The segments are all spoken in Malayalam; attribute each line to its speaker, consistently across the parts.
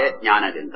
Speaker 1: ജ്ഞാനഗംഗ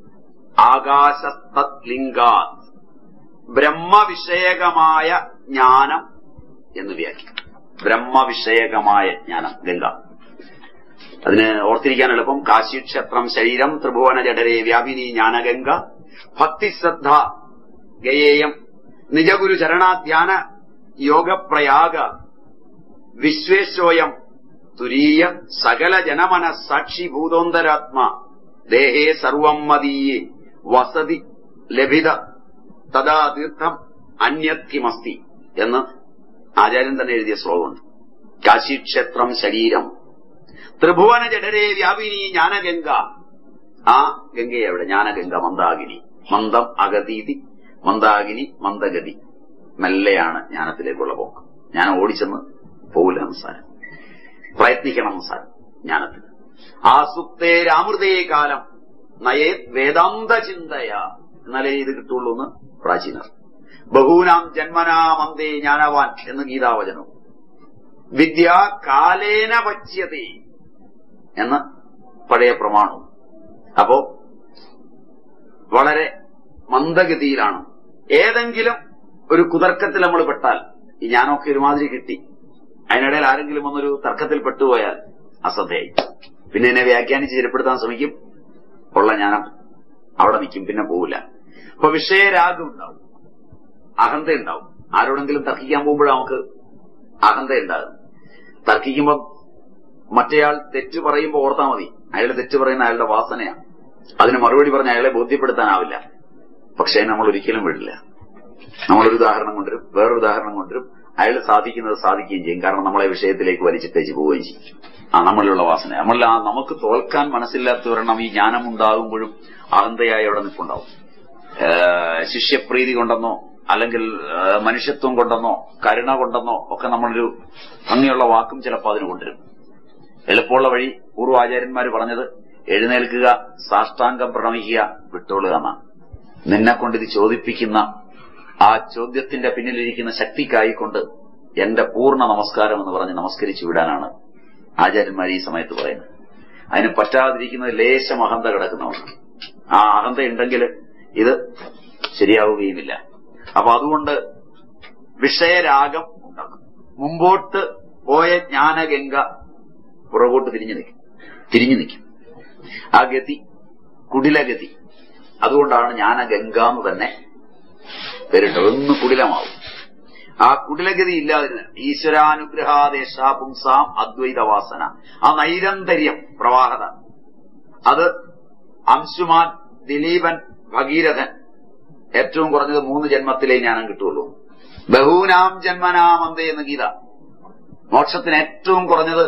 Speaker 1: ആകാശത്തലിംഗാത് ബ്രഹ്മവിഷയകമായ ജ്ഞാനം എന്ന് വ്യാഖ്യാനം ബ്രഹ്മവിഷയകമായ ജ്ഞാനം ഗംഗ അതിന് ഓർത്തിരിക്കാൻ എളുപ്പം കാശിക്ഷേത്രം ശരീരം ത്രിഭുവന ജഠരേ വ്യാപിനി ജ്ഞാനഗംഗ ഭക്തിശ്രദ്ധ ഗയേയം നിജഗുരു ചരണാധ്യാന യോഗപ്രയാഗ വിശ്വേശോയം തുരീയ സകല ജനമന സാക്ഷിഭൂതോന്തരാത്മ ദേഹേ സർവം മദീയേ വസതി ലഭിത തഥാ തീർത്ഥം അന്യത് കിമസ്തി എന്ന് ആചാര്യൻ തന്നെ എഴുതിയ ശ്ലോകമുണ്ട് കാശിക്ഷേത്രം ശരീരം ത്രിഭുവന ജഡരേ വ്യാപിനി ജ്ഞാനഗംഗ ആ ഗംഗയെ എവിടെ ജ്ഞാനഗംഗ മന്ദാകിനി മന്ദം അഗതീതി മന്ദാകിനി മന്ദഗതി മെല്ലെയാണ് ജ്ഞാനത്തിലേക്കുള്ള പോക്ക് ജ്ഞാനം ഓടിച്ചെന്ന് പോകില്ല സാരം പ്രയത്നിക്കണം സാരം ജ്ഞാനത്തിന് ആസുപ്തേ രാമൃതേ കാലം നയേ വേദാന്ത ചിന്തയ എന്നാലേ ഇത് കിട്ടുള്ളൂ എന്ന് പ്രാചീനർ ബഹൂനാം ജന്മനാമന്തേ ജ്ഞാനവാൻ എന്ന് ഗീതാവചനം വിദ്യ കാലേന പച്യതേ എന്ന് പഴയ പ്രമാണവും അപ്പോ വളരെ മന്ദഗതിയിലാണ് ഏതെങ്കിലും ഒരു കുതർക്കത്തിൽ നമ്മൾ പെട്ടാൽ ഈ ഞാനൊക്കെ ഒരുമാതിരി കിട്ടി അതിനിടയിൽ ആരെങ്കിലും ഒന്നൊരു തർക്കത്തിൽ പെട്ടുപോയാൽ അശ്രദ്ധയായി പിന്നെ എന്നെ വ്യാഖ്യാനിച്ച് ചിരപ്പെടുത്താൻ ശ്രമിക്കും ഉള്ള ജ്ഞാനം അവിടെ നിൽക്കും പിന്നെ പോവില്ല അപ്പൊ വിഷയരാഗം ഉണ്ടാവും അഹന്ത ഉണ്ടാവും ആരോടെങ്കിലും തർക്കിക്കാൻ പോകുമ്പോഴാണ് നമുക്ക് അഹന്ത ഉണ്ടാകും തർക്കിക്കുമ്പോൾ മറ്റേയാൾ തെറ്റ് പറയുമ്പോൾ ഓർത്താൽ മതി അയാളുടെ തെറ്റ് പറയുന്ന അയാളുടെ വാസനയാണ് അതിന് മറുപടി പറഞ്ഞ് അയാളെ ബോധ്യപ്പെടുത്താനാവില്ല പക്ഷേ നമ്മൾ ഒരിക്കലും വിടില്ല നമ്മളൊരു ഉദാഹരണം കൊണ്ടുവരും വേറൊരു ഉദാഹരണം കൊണ്ടുവരും അയാൾ സാധിക്കുന്നത് സാധിക്കുകയും ചെയ്യും കാരണം നമ്മളെ വിഷയത്തിലേക്ക് വലിച്ചിട്ടേച്ച് പോവുകയും ചെയ്യും ആ നമ്മളിലുള്ള വാസന നമ്മളിൽ ആ നമുക്ക് തോൽക്കാൻ മനസ്സില്ലാത്തവരെണ്ണം ഈ ജ്ഞാനം ഉണ്ടാകുമ്പോഴും അഹന്തയായി അവിടെ നിൽപ്പുണ്ടാവും ഏഹ് ശിഷ്യപ്രീതി കൊണ്ടെന്നോ അല്ലെങ്കിൽ ഏഹ് മനുഷ്യത്വം കൊണ്ടെന്നോ കരുണ കൊണ്ടെന്നോ ഒക്കെ നമ്മളൊരു ഭംഗിയുള്ള വാക്കും ചിലപ്പോൾ അതിന് കൊണ്ടുവരും എളുപ്പമുള്ള വഴി പൂർവാചാര്യന്മാർ പറഞ്ഞത് എഴുന്നേൽക്കുക സാഷ്ടാംഗം പ്രണമിക്കുക വിട്ടോളുക എന്നാണ് നിന്നെ കൊണ്ട് ഇത് ചോദിപ്പിക്കുന്ന ആ ചോദ്യത്തിന്റെ പിന്നിലിരിക്കുന്ന ശക്തിക്കായിക്കൊണ്ട് എന്റെ പൂർണ്ണ നമസ്കാരം എന്ന് പറഞ്ഞ് നമസ്കരിച്ചു വിടാനാണ് ആചാര്യന്മാർ ഈ സമയത്ത് പറയുന്നത് അതിന് പറ്റാതിരിക്കുന്നത് ലേശം അഹന്ത കിടക്കുന്നവർക്ക് ആ അഹന്ത ഉണ്ടെങ്കിൽ ഇത് ശരിയാവുകയുമില്ല അപ്പൊ അതുകൊണ്ട് വിഷയരാഗം ഉണ്ടാക്കും മുമ്പോട്ട് പോയ ജ്ഞാനഗംഗ പുറകോട്ട് തിരിഞ്ഞു നിൽക്കും തിരിഞ്ഞു നിൽക്കും ആ ഗതി കുടിലഗതി അതുകൊണ്ടാണ് ജ്ഞാനഗംഗ എന്ന് തന്നെ പേരിട്ടത് ഒന്ന് കുടിലമാവും ആ കുടിലഗതി ഇല്ലാതിരുന്ന ഈശ്വരാനുഗ്രഹാദേശ പുംസാം അദ്വൈതവാസന ആ നൈരന്തര്യം പ്രവാഹത അത് അംശുമാൻ ദിലീപൻ ഭഗീരഥൻ ഏറ്റവും കുറഞ്ഞത് മൂന്ന് ജന്മത്തിലേ ജ്ഞാനം കിട്ടുള്ളൂ ബഹൂനാം ജന്മനാമന്ത എന്ന് ഗീത മോക്ഷത്തിന് ഏറ്റവും കുറഞ്ഞത്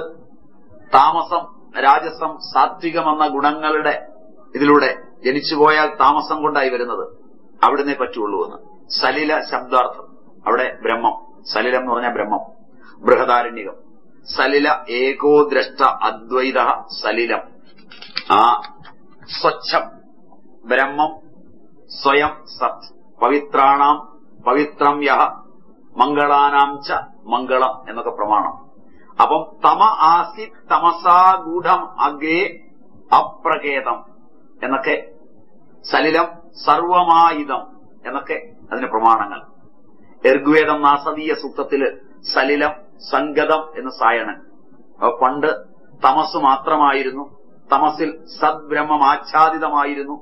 Speaker 1: താമസം രാജസം സാത്വികം എന്ന ഗുണങ്ങളുടെ ഇതിലൂടെ ജനിച്ചുപോയാൽ താമസം കൊണ്ടായി വരുന്നത് അവിടുന്നേ പറ്റുള്ളൂ എന്ന് സലില ശബ്ദാർത്ഥം അവിടെ ബ്രഹ്മം സലിലം എന്ന് പറഞ്ഞാൽ ബ്രഹ്മം ബൃഹദാരണ്യകം സലില ഏകോ ദ്രഷ്ട അദ്വൈത സലിലം ആ സ്വച്ഛം ബ്രഹ്മം സ്വയം സത് പവിത്രാണാം പവിത്രം യഹ മംഗളാനാം ച മംഗളം എന്നൊക്കെ പ്രമാണം അപ്പം തമ ആസി തമസാഗൂഢം അഗേ അപ്രകേതം എന്നൊക്കെ സലിലം സർവമായുധം എന്നൊക്കെ അതിന് പ്രമാണങ്ങൾ ഋഗ്വേദം നാസതീയ സൂക്തത്തില് സലിലം സംഗതം എന്ന് സായണൻ അപ്പൊ പണ്ട് തമസ് മാത്രമായിരുന്നു തമസിൽ സദ്ബ്രഹ്മം ആച്ഛാദിതമായിരുന്നു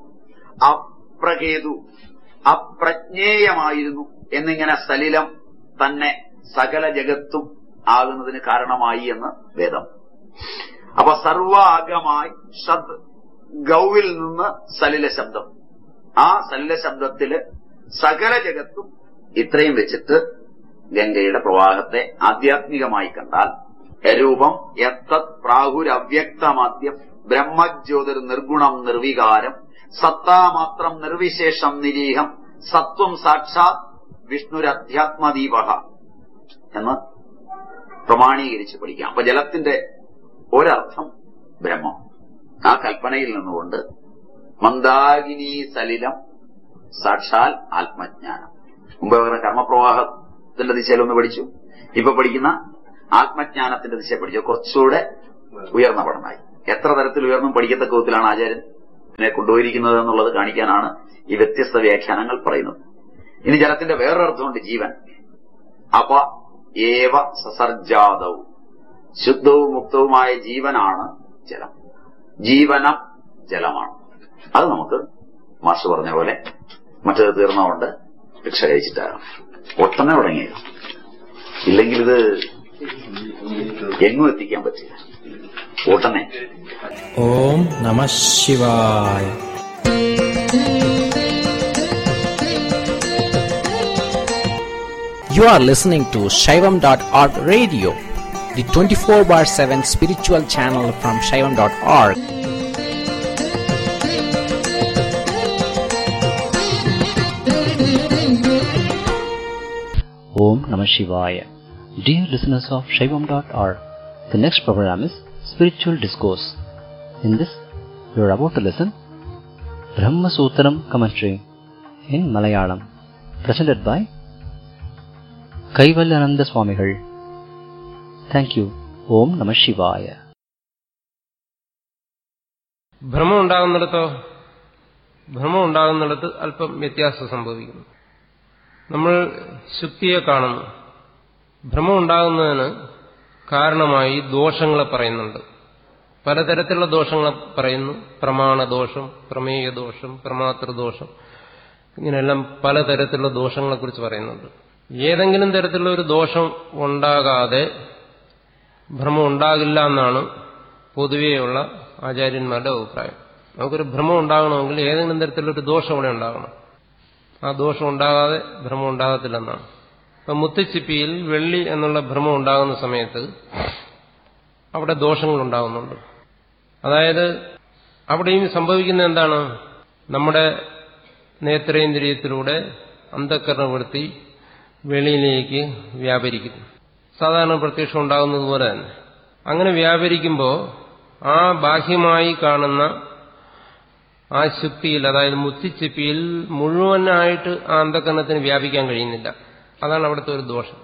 Speaker 1: അപ്രകേതു അപ്രജ്ഞേയമായിരുന്നു എന്നിങ്ങനെ സലിലം തന്നെ സകല ജഗത്തും ആകുന്നതിന് കാരണമായി എന്ന് വേദം അപ്പൊ സർവാഗമായി ഷദ് ഗൗവിൽ നിന്ന് സലില ശബ്ദം ആ സലില ശബ്ദത്തില് സകല ജഗത്തും ഇത്രയും വെച്ചിട്ട് ഗംഗയുടെ പ്രവാഹത്തെ ആധ്യാത്മികമായി കണ്ടാൽ രൂപം എത്തത് പ്രാഹുരവ്യക്തമാദ്യം ബ്രഹ്മജ്യോതിർ നിർഗുണം നിർവികാരം സത്താമാത്രം നിർവിശേഷം നിരീഹം സത്വം സാക്ഷാത് വിഷ്ണുരധ്യാത്മദീപ എന്ന് പ്രമാണീകരിച്ച് പഠിക്കാം അപ്പൊ ജലത്തിന്റെ ഒരർത്ഥം ബ്രഹ്മം ആ കൽപ്പനയിൽ നിന്നുകൊണ്ട് മന്ദാകിനി സലിലം സാക്ഷാൽ ആത്മജ്ഞാനം മുമ്പ് പറഞ്ഞ കർമ്മപ്രവാഹത്തിന്റെ ദിശയിലൊന്ന് പഠിച്ചു ഇപ്പൊ പഠിക്കുന്ന ആത്മജ്ഞാനത്തിന്റെ ദിശ പഠിച്ചു കുറച്ചുകൂടെ ഉയർന്ന പഠനമായി എത്ര തരത്തിൽ ഉയർന്നും പഠിക്കത്തക്ക വിധത്തിലാണ് ആചാര്യൻ ഇതിനെ കൊണ്ടുപോയിരിക്കുന്നത് എന്നുള്ളത് കാണിക്കാനാണ് ഈ വ്യത്യസ്ത വ്യാഖ്യാനങ്ങൾ പറയുന്നത് ഇനി ജലത്തിന്റെ വേറൊരർത്ഥമുണ്ട് ജീവൻ അപ ഏവ സസർജാതവും ശുദ്ധവും മുക്തവുമായ ജീവനാണ് ജലം ജീവനം ജലമാണ് അത് നമുക്ക് മാഷ് പറഞ്ഞ പോലെ മറ്റേത് തീർന്നതുകൊണ്ട് ഭിക്ഷ കഴിച്ചിട്ടാകാം ഒട്ടനെ തുടങ്ങിയത് ഇല്ലെങ്കിൽ ഇത് എങ്ങും എത്തിക്കാൻ പറ്റില്ല ഒട്ടനെ
Speaker 2: ഓം നമ ശിവായ You are listening to Shaivam.org radio, the 24 bar 7 spiritual channel from Shaivam.org.
Speaker 3: Om Namah Shivaya. Dear listeners of Shaivam.org, the next program is Spiritual Discourse. In this, you are about to listen Brahma Sutram commentary in Malayalam, presented by Kaivalyananda Swamigal. Thank you. Om Namah Shivaya.
Speaker 4: ഭ്രമം ഉണ്ടാകുന്നിടത്തോ ഭ്രമം ഉണ്ടാകുന്നിടത്ത് അല്പം വ്യത്യാസം സംഭവിക്കുന്നു നമ്മൾ ശുദ്ധിയെ കാണുന്നു ഭ്രമം ഉണ്ടാകുന്നതിന് കാരണമായി ദോഷങ്ങളെ പറയുന്നുണ്ട് പലതരത്തിലുള്ള ദോഷങ്ങളെ പറയുന്നു പ്രമാണദോഷം പ്രമേയ ദോഷം പ്രമാതൃദോഷം ഇങ്ങനെയെല്ലാം പലതരത്തിലുള്ള ദോഷങ്ങളെക്കുറിച്ച് പറയുന്നുണ്ട് ഏതെങ്കിലും തരത്തിലുള്ള ഒരു ദോഷം ഉണ്ടാകാതെ ഭ്രമം ഉണ്ടാകില്ല എന്നാണ് പൊതുവെയുള്ള ആചാര്യന്മാരുടെ അഭിപ്രായം നമുക്കൊരു ഭ്രമം ഉണ്ടാകണമെങ്കിൽ ഏതെങ്കിലും തരത്തിലൊരു ദോഷം ഇവിടെ ഉണ്ടാകണം ആ ദോഷം ഉണ്ടാകാതെ ഭ്രമം ഉണ്ടാകത്തില്ലെന്നാണ് ഇപ്പൊ മുത്തുച്ചിപ്പിയിൽ വെള്ളി എന്നുള്ള ഭ്രമം ഉണ്ടാകുന്ന സമയത്ത് അവിടെ ദോഷങ്ങൾ ഉണ്ടാകുന്നുണ്ട് അതായത് അവിടെയും സംഭവിക്കുന്ന എന്താണ് നമ്മുടെ നേത്രേന്ദ്രിയത്തിലൂടെ അന്ധക്കരണവൃത്തി വെളിയിലേക്ക് വ്യാപരിക്കുന്നു സാധാരണ പ്രത്യക്ഷം ഉണ്ടാകുന്നത് പോലെ തന്നെ അങ്ങനെ വ്യാപരിക്കുമ്പോൾ ആ ബാഹ്യമായി കാണുന്ന ആ ശുദ്ധിയിൽ അതായത് മുത്തിച്ചിപ്പിയിൽ മുഴുവനായിട്ട് ആ അന്ധകരണത്തിന് വ്യാപിക്കാൻ കഴിയുന്നില്ല അതാണ് അവിടുത്തെ ഒരു ദോഷം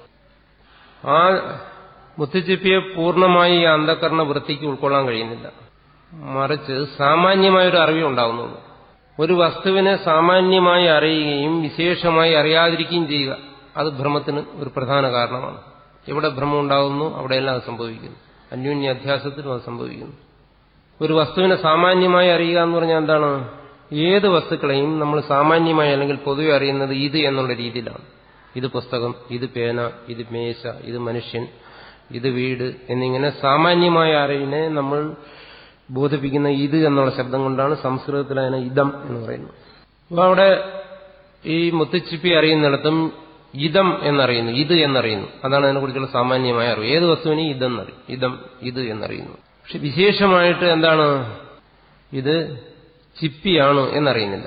Speaker 4: ആ മുത്തിച്ചിപ്പിയെ പൂർണ്ണമായി ഈ അന്ധകരണ വൃത്തിക്ക് ഉൾക്കൊള്ളാൻ കഴിയുന്നില്ല മറിച്ച് സാമാന്യമായൊരു അറിവേ ഉണ്ടാകുന്നുള്ളൂ ഒരു വസ്തുവിനെ സാമാന്യമായി അറിയുകയും വിശേഷമായി അറിയാതിരിക്കുകയും ചെയ്യുക അത് ഭ്രമത്തിന് ഒരു പ്രധാന കാരണമാണ് എവിടെ ഭ്രമം ഉണ്ടാകുന്നു അവിടെയെല്ലാം അത് സംഭവിക്കുന്നു അന്യോന്യ അധ്യാസത്തിലും അത് സംഭവിക്കുന്നു ഒരു വസ്തുവിനെ സാമാന്യമായി അറിയുക എന്ന് പറഞ്ഞാൽ എന്താണ് ഏത് വസ്തുക്കളെയും നമ്മൾ സാമാന്യമായി അല്ലെങ്കിൽ പൊതുവെ അറിയുന്നത് ഇത് എന്നുള്ള രീതിയിലാണ് ഇത് പുസ്തകം ഇത് പേന ഇത് മേശ ഇത് മനുഷ്യൻ ഇത് വീട് എന്നിങ്ങനെ സാമാന്യമായ അറിവിനെ നമ്മൾ ബോധിപ്പിക്കുന്ന ഇത് എന്നുള്ള ശബ്ദം കൊണ്ടാണ് സംസ്കൃതത്തിൽ അതിനെ ഇതം എന്ന് പറയുന്നത് അപ്പൊ അവിടെ ഈ മുത്തുച്ചിപ്പി അറിയുന്നിടത്തും ഇതം എന്നറിയുന്നു ഇത് എന്നറിയുന്നു അതാണ് അതിനെക്കുറിച്ചുള്ള സാമാന്യമായ അറിവ് ഏത് വസ്തുവിനെയും ഇതെന്നറിയും ഇതം ഇത് എന്നറിയുന്നു പക്ഷെ വിശേഷമായിട്ട് എന്താണ് ഇത് ചിപ്പിയാണ് എന്നറിയുന്നില്ല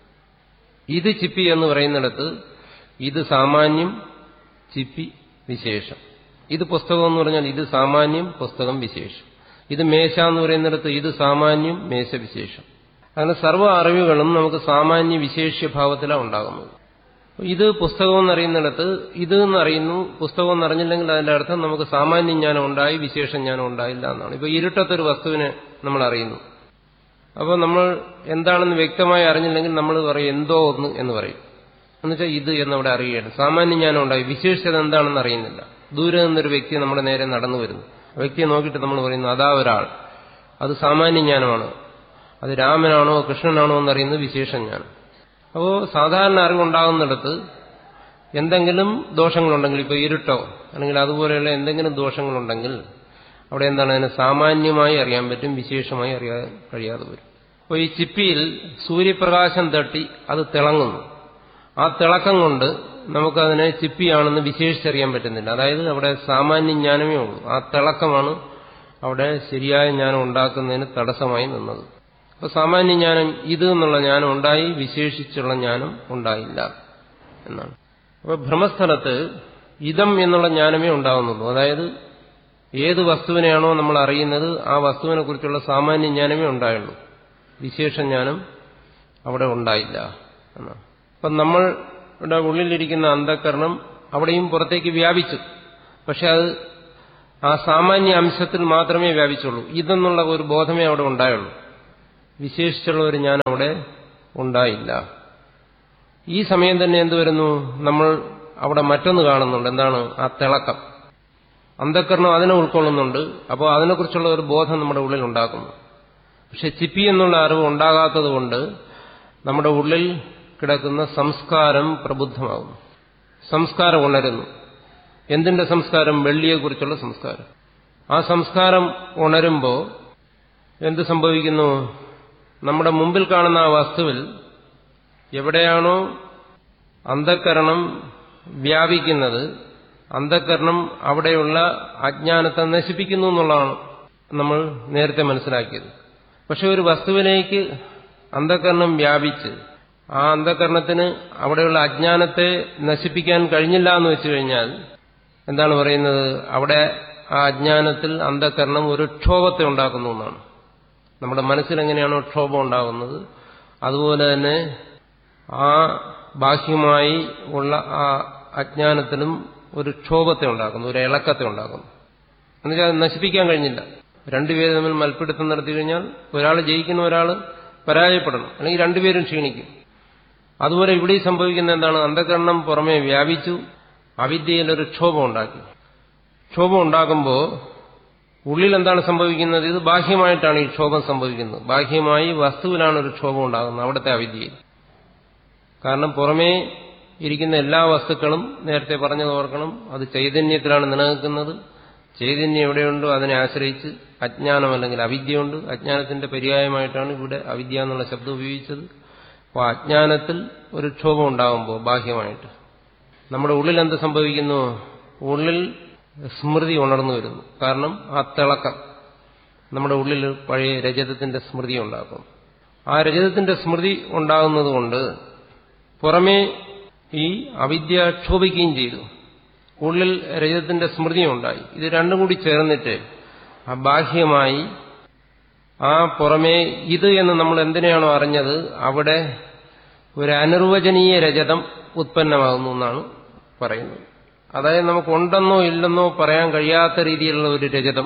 Speaker 4: ഇത് ചിപ്പി എന്ന് പറയുന്നിടത്ത് ഇത് സാമാന്യം ചിപ്പി വിശേഷം ഇത് പുസ്തകം എന്ന് പറഞ്ഞാൽ ഇത് സാമാന്യം പുസ്തകം വിശേഷം ഇത് മേശ എന്ന് പറയുന്നിടത്ത് ഇത് സാമാന്യം മേശ വിശേഷം അങ്ങനെ സർവ്വ അറിവുകളും നമുക്ക് സാമാന്യ വിശേഷ്യ ഭാവത്തിലാണ് ഉണ്ടാകുന്നത് ഇത് പുസ്തകം എന്നറിയുന്നിടത്ത് ഇത് എന്നറിയുന്നു പുസ്തകം എന്നറിഞ്ഞില്ലെങ്കിൽ അതിന്റെ അർത്ഥം നമുക്ക് സാമാന്യ ജ്ഞാനം ഉണ്ടായി വിശേഷ ജ്ഞാനം ഉണ്ടായില്ല എന്നാണ് ഇപ്പൊ ഇരുട്ടത്തൊരു വസ്തുവിനെ നമ്മൾ അറിയുന്നു അപ്പോൾ നമ്മൾ എന്താണെന്ന് വ്യക്തമായി അറിഞ്ഞില്ലെങ്കിൽ നമ്മൾ പറയും എന്തോ ഒന്ന് എന്ന് പറയും എന്നുവെച്ചാൽ ഇത് എന്നവിടെ അറിയുകയാണ് സാമാന്യ ജ്ഞാനം ഉണ്ടായി വിശേഷത എന്താണെന്ന് അറിയുന്നില്ല ദൂരെ നിന്നൊരു വ്യക്തി നമ്മുടെ നേരെ നടന്നു വരുന്നു ആ വ്യക്തിയെ നോക്കിയിട്ട് നമ്മൾ പറയുന്നു അതാ ഒരാൾ അത് സാമാന്യ ജ്ഞാനമാണ് അത് രാമനാണോ കൃഷ്ണനാണോ എന്നറിയുന്നത് വിശേഷ ജ്ഞാനം അപ്പോൾ സാധാരണ അറിവുണ്ടാകുന്നിടത്ത് എന്തെങ്കിലും ദോഷങ്ങളുണ്ടെങ്കിൽ ഇപ്പോൾ ഇരുട്ടോ അല്ലെങ്കിൽ അതുപോലെയുള്ള എന്തെങ്കിലും ദോഷങ്ങളുണ്ടെങ്കിൽ അവിടെ എന്താണ് അതിനെ സാമാന്യമായി അറിയാൻ പറ്റും വിശേഷമായി അറിയാൻ കഴിയാതെ വരും അപ്പോൾ ഈ ചിപ്പിയിൽ സൂര്യപ്രകാശം തട്ടി അത് തിളങ്ങുന്നു ആ തിളക്കം കൊണ്ട് നമുക്കതിനെ ചിപ്പിയാണെന്ന് വിശേഷിച്ചറിയാൻ പറ്റുന്നില്ല അതായത് അവിടെ സാമാന്യ ജ്ഞാനമേ ഉള്ളൂ ആ തിളക്കമാണ് അവിടെ ശരിയായ ജ്ഞാനം ഉണ്ടാക്കുന്നതിന് തടസ്സമായി നിന്നത് അപ്പൊ സാമാന്യ ജ്ഞാനം ഇത് എന്നുള്ള ജ്ഞാനം ഉണ്ടായി വിശേഷിച്ചുള്ള ജ്ഞാനം ഉണ്ടായില്ല എന്നാണ് അപ്പൊ ഭ്രമസ്ഥലത്ത് ഇതം എന്നുള്ള ജ്ഞാനമേ ഉണ്ടാകുന്നുള്ളൂ അതായത് ഏത് വസ്തുവിനെയാണോ നമ്മൾ അറിയുന്നത് ആ വസ്തുവിനെ കുറിച്ചുള്ള സാമാന്യ ജ്ഞാനമേ ഉണ്ടായുള്ളൂ വിശേഷ ജ്ഞാനം അവിടെ ഉണ്ടായില്ല എന്നാണ് അപ്പം നമ്മളുടെ ഉള്ളിലിരിക്കുന്ന അന്ധകരണം അവിടെയും പുറത്തേക്ക് വ്യാപിച്ചു പക്ഷെ അത് ആ സാമാന്യ അംശത്തിൽ മാത്രമേ വ്യാപിച്ചുള്ളൂ ഇതെന്നുള്ള ഒരു ബോധമേ അവിടെ ഉണ്ടായുള്ളൂ വിശേഷിച്ചുള്ള ഒരു ജ്ഞാനം അവിടെ ഉണ്ടായില്ല ഈ സമയം തന്നെ എന്ത് വരുന്നു നമ്മൾ അവിടെ മറ്റൊന്ന് കാണുന്നുണ്ട് എന്താണ് ആ തിളക്കം അന്ധക്കരണം അതിനെ ഉൾക്കൊള്ളുന്നുണ്ട് അപ്പോൾ അതിനെക്കുറിച്ചുള്ള ഒരു ബോധം നമ്മുടെ ഉള്ളിൽ ഉണ്ടാക്കുന്നു പക്ഷെ ചിപ്പി എന്നുള്ള അറിവ് ഉണ്ടാകാത്തത് കൊണ്ട് നമ്മുടെ ഉള്ളിൽ കിടക്കുന്ന സംസ്കാരം പ്രബുദ്ധമാകുന്നു സംസ്കാരം ഉണരുന്നു എന്തിന്റെ സംസ്കാരം വെള്ളിയെക്കുറിച്ചുള്ള സംസ്കാരം ആ സംസ്കാരം ഉണരുമ്പോൾ എന്ത് സംഭവിക്കുന്നു നമ്മുടെ മുമ്പിൽ കാണുന്ന ആ വസ്തുവിൽ എവിടെയാണോ അന്ധക്കരണം വ്യാപിക്കുന്നത് അന്ധക്കരണം അവിടെയുള്ള അജ്ഞാനത്തെ നശിപ്പിക്കുന്നു എന്നുള്ളതാണ് നമ്മൾ നേരത്തെ മനസ്സിലാക്കിയത് പക്ഷെ ഒരു വസ്തുവിലേക്ക് അന്ധക്കരണം വ്യാപിച്ച് ആ അന്ധകരണത്തിന് അവിടെയുള്ള അജ്ഞാനത്തെ നശിപ്പിക്കാൻ കഴിഞ്ഞില്ല എന്ന് വെച്ചു കഴിഞ്ഞാൽ എന്താണ് പറയുന്നത് അവിടെ ആ അജ്ഞാനത്തിൽ അന്ധകരണം ഒരു ക്ഷോഭത്തെ ഉണ്ടാക്കുന്നു എന്നാണ് നമ്മുടെ മനസ്സിൽ എങ്ങനെയാണോ ക്ഷോഭം ഉണ്ടാകുന്നത് അതുപോലെ തന്നെ ആ ബാഹ്യമായി ഉള്ള ആ അജ്ഞാനത്തിനും ഒരു ക്ഷോഭത്തെ ഉണ്ടാക്കുന്നു ഒരു ഇളക്കത്തെ ഉണ്ടാക്കുന്നു എന്നുവെച്ചാൽ അത് നശിപ്പിക്കാൻ കഴിഞ്ഞില്ല രണ്ടുപേര് തമ്മിൽ മൽപ്പിടുത്തം നടത്തി കഴിഞ്ഞാൽ ഒരാൾ ജയിക്കുന്ന ഒരാൾ പരാജയപ്പെടണം അല്ലെങ്കിൽ രണ്ടുപേരും ക്ഷീണിക്കും അതുപോലെ ഇവിടെ സംഭവിക്കുന്ന എന്താണ് അന്ധകരണം പുറമെ വ്യാപിച്ചു അവിദ്യയിൽ ഒരു ക്ഷോഭം ഉണ്ടാക്കി ക്ഷോഭം ഉണ്ടാകുമ്പോൾ ഉള്ളിൽ എന്താണ് സംഭവിക്കുന്നത് ഇത് ബാഹ്യമായിട്ടാണ് ഈ ക്ഷോഭം സംഭവിക്കുന്നത് ബാഹ്യമായി വസ്തുവിലാണ് ഒരു ക്ഷോഭം ഉണ്ടാകുന്നത് അവിടുത്തെ അവിദ്യയിൽ കാരണം പുറമേ ഇരിക്കുന്ന എല്ലാ വസ്തുക്കളും നേരത്തെ പറഞ്ഞത് ഓർക്കണം അത് ചൈതന്യത്തിലാണ് നിലനിൽക്കുന്നത് ചൈതന്യം എവിടെയുണ്ടോ അതിനെ ആശ്രയിച്ച് അജ്ഞാനം അല്ലെങ്കിൽ അവിദ്യയുണ്ട് അജ്ഞാനത്തിന്റെ പര്യായമായിട്ടാണ് ഇവിടെ അവിദ്യ എന്നുള്ള ശബ്ദം ഉപയോഗിച്ചത് അപ്പോൾ അജ്ഞാനത്തിൽ ഒരു ക്ഷോഭം ഉണ്ടാകുമ്പോൾ ബാഹ്യമായിട്ട് നമ്മുടെ ഉള്ളിൽ എന്ത് സംഭവിക്കുന്നു ഉള്ളിൽ സ്മൃതി ഉണർന്നു വരുന്നു കാരണം ആ തിളക്കം നമ്മുടെ ഉള്ളിൽ പഴയ രജതത്തിന്റെ സ്മൃതി ഉണ്ടാക്കും ആ രജതത്തിന്റെ സ്മൃതി ഉണ്ടാകുന്നതുകൊണ്ട് പുറമേ ഈ അവിദ്യ ക്ഷോഭിക്കുകയും ചെയ്തു ഉള്ളിൽ രജതത്തിന്റെ സ്മൃതി ഉണ്ടായി ഇത് രണ്ടും കൂടി ചേർന്നിട്ട് ആ ബാഹ്യമായി ആ പുറമേ ഇത് എന്ന് നമ്മൾ എന്തിനാണോ അറിഞ്ഞത് അവിടെ ഒരു അനിർവചനീയ രജതം ഉത്പന്നമാകുന്നു എന്നാണ് പറയുന്നത് അതായത് നമുക്കുണ്ടെന്നോ ഇല്ലെന്നോ പറയാൻ കഴിയാത്ത രീതിയിലുള്ള ഒരു രജതം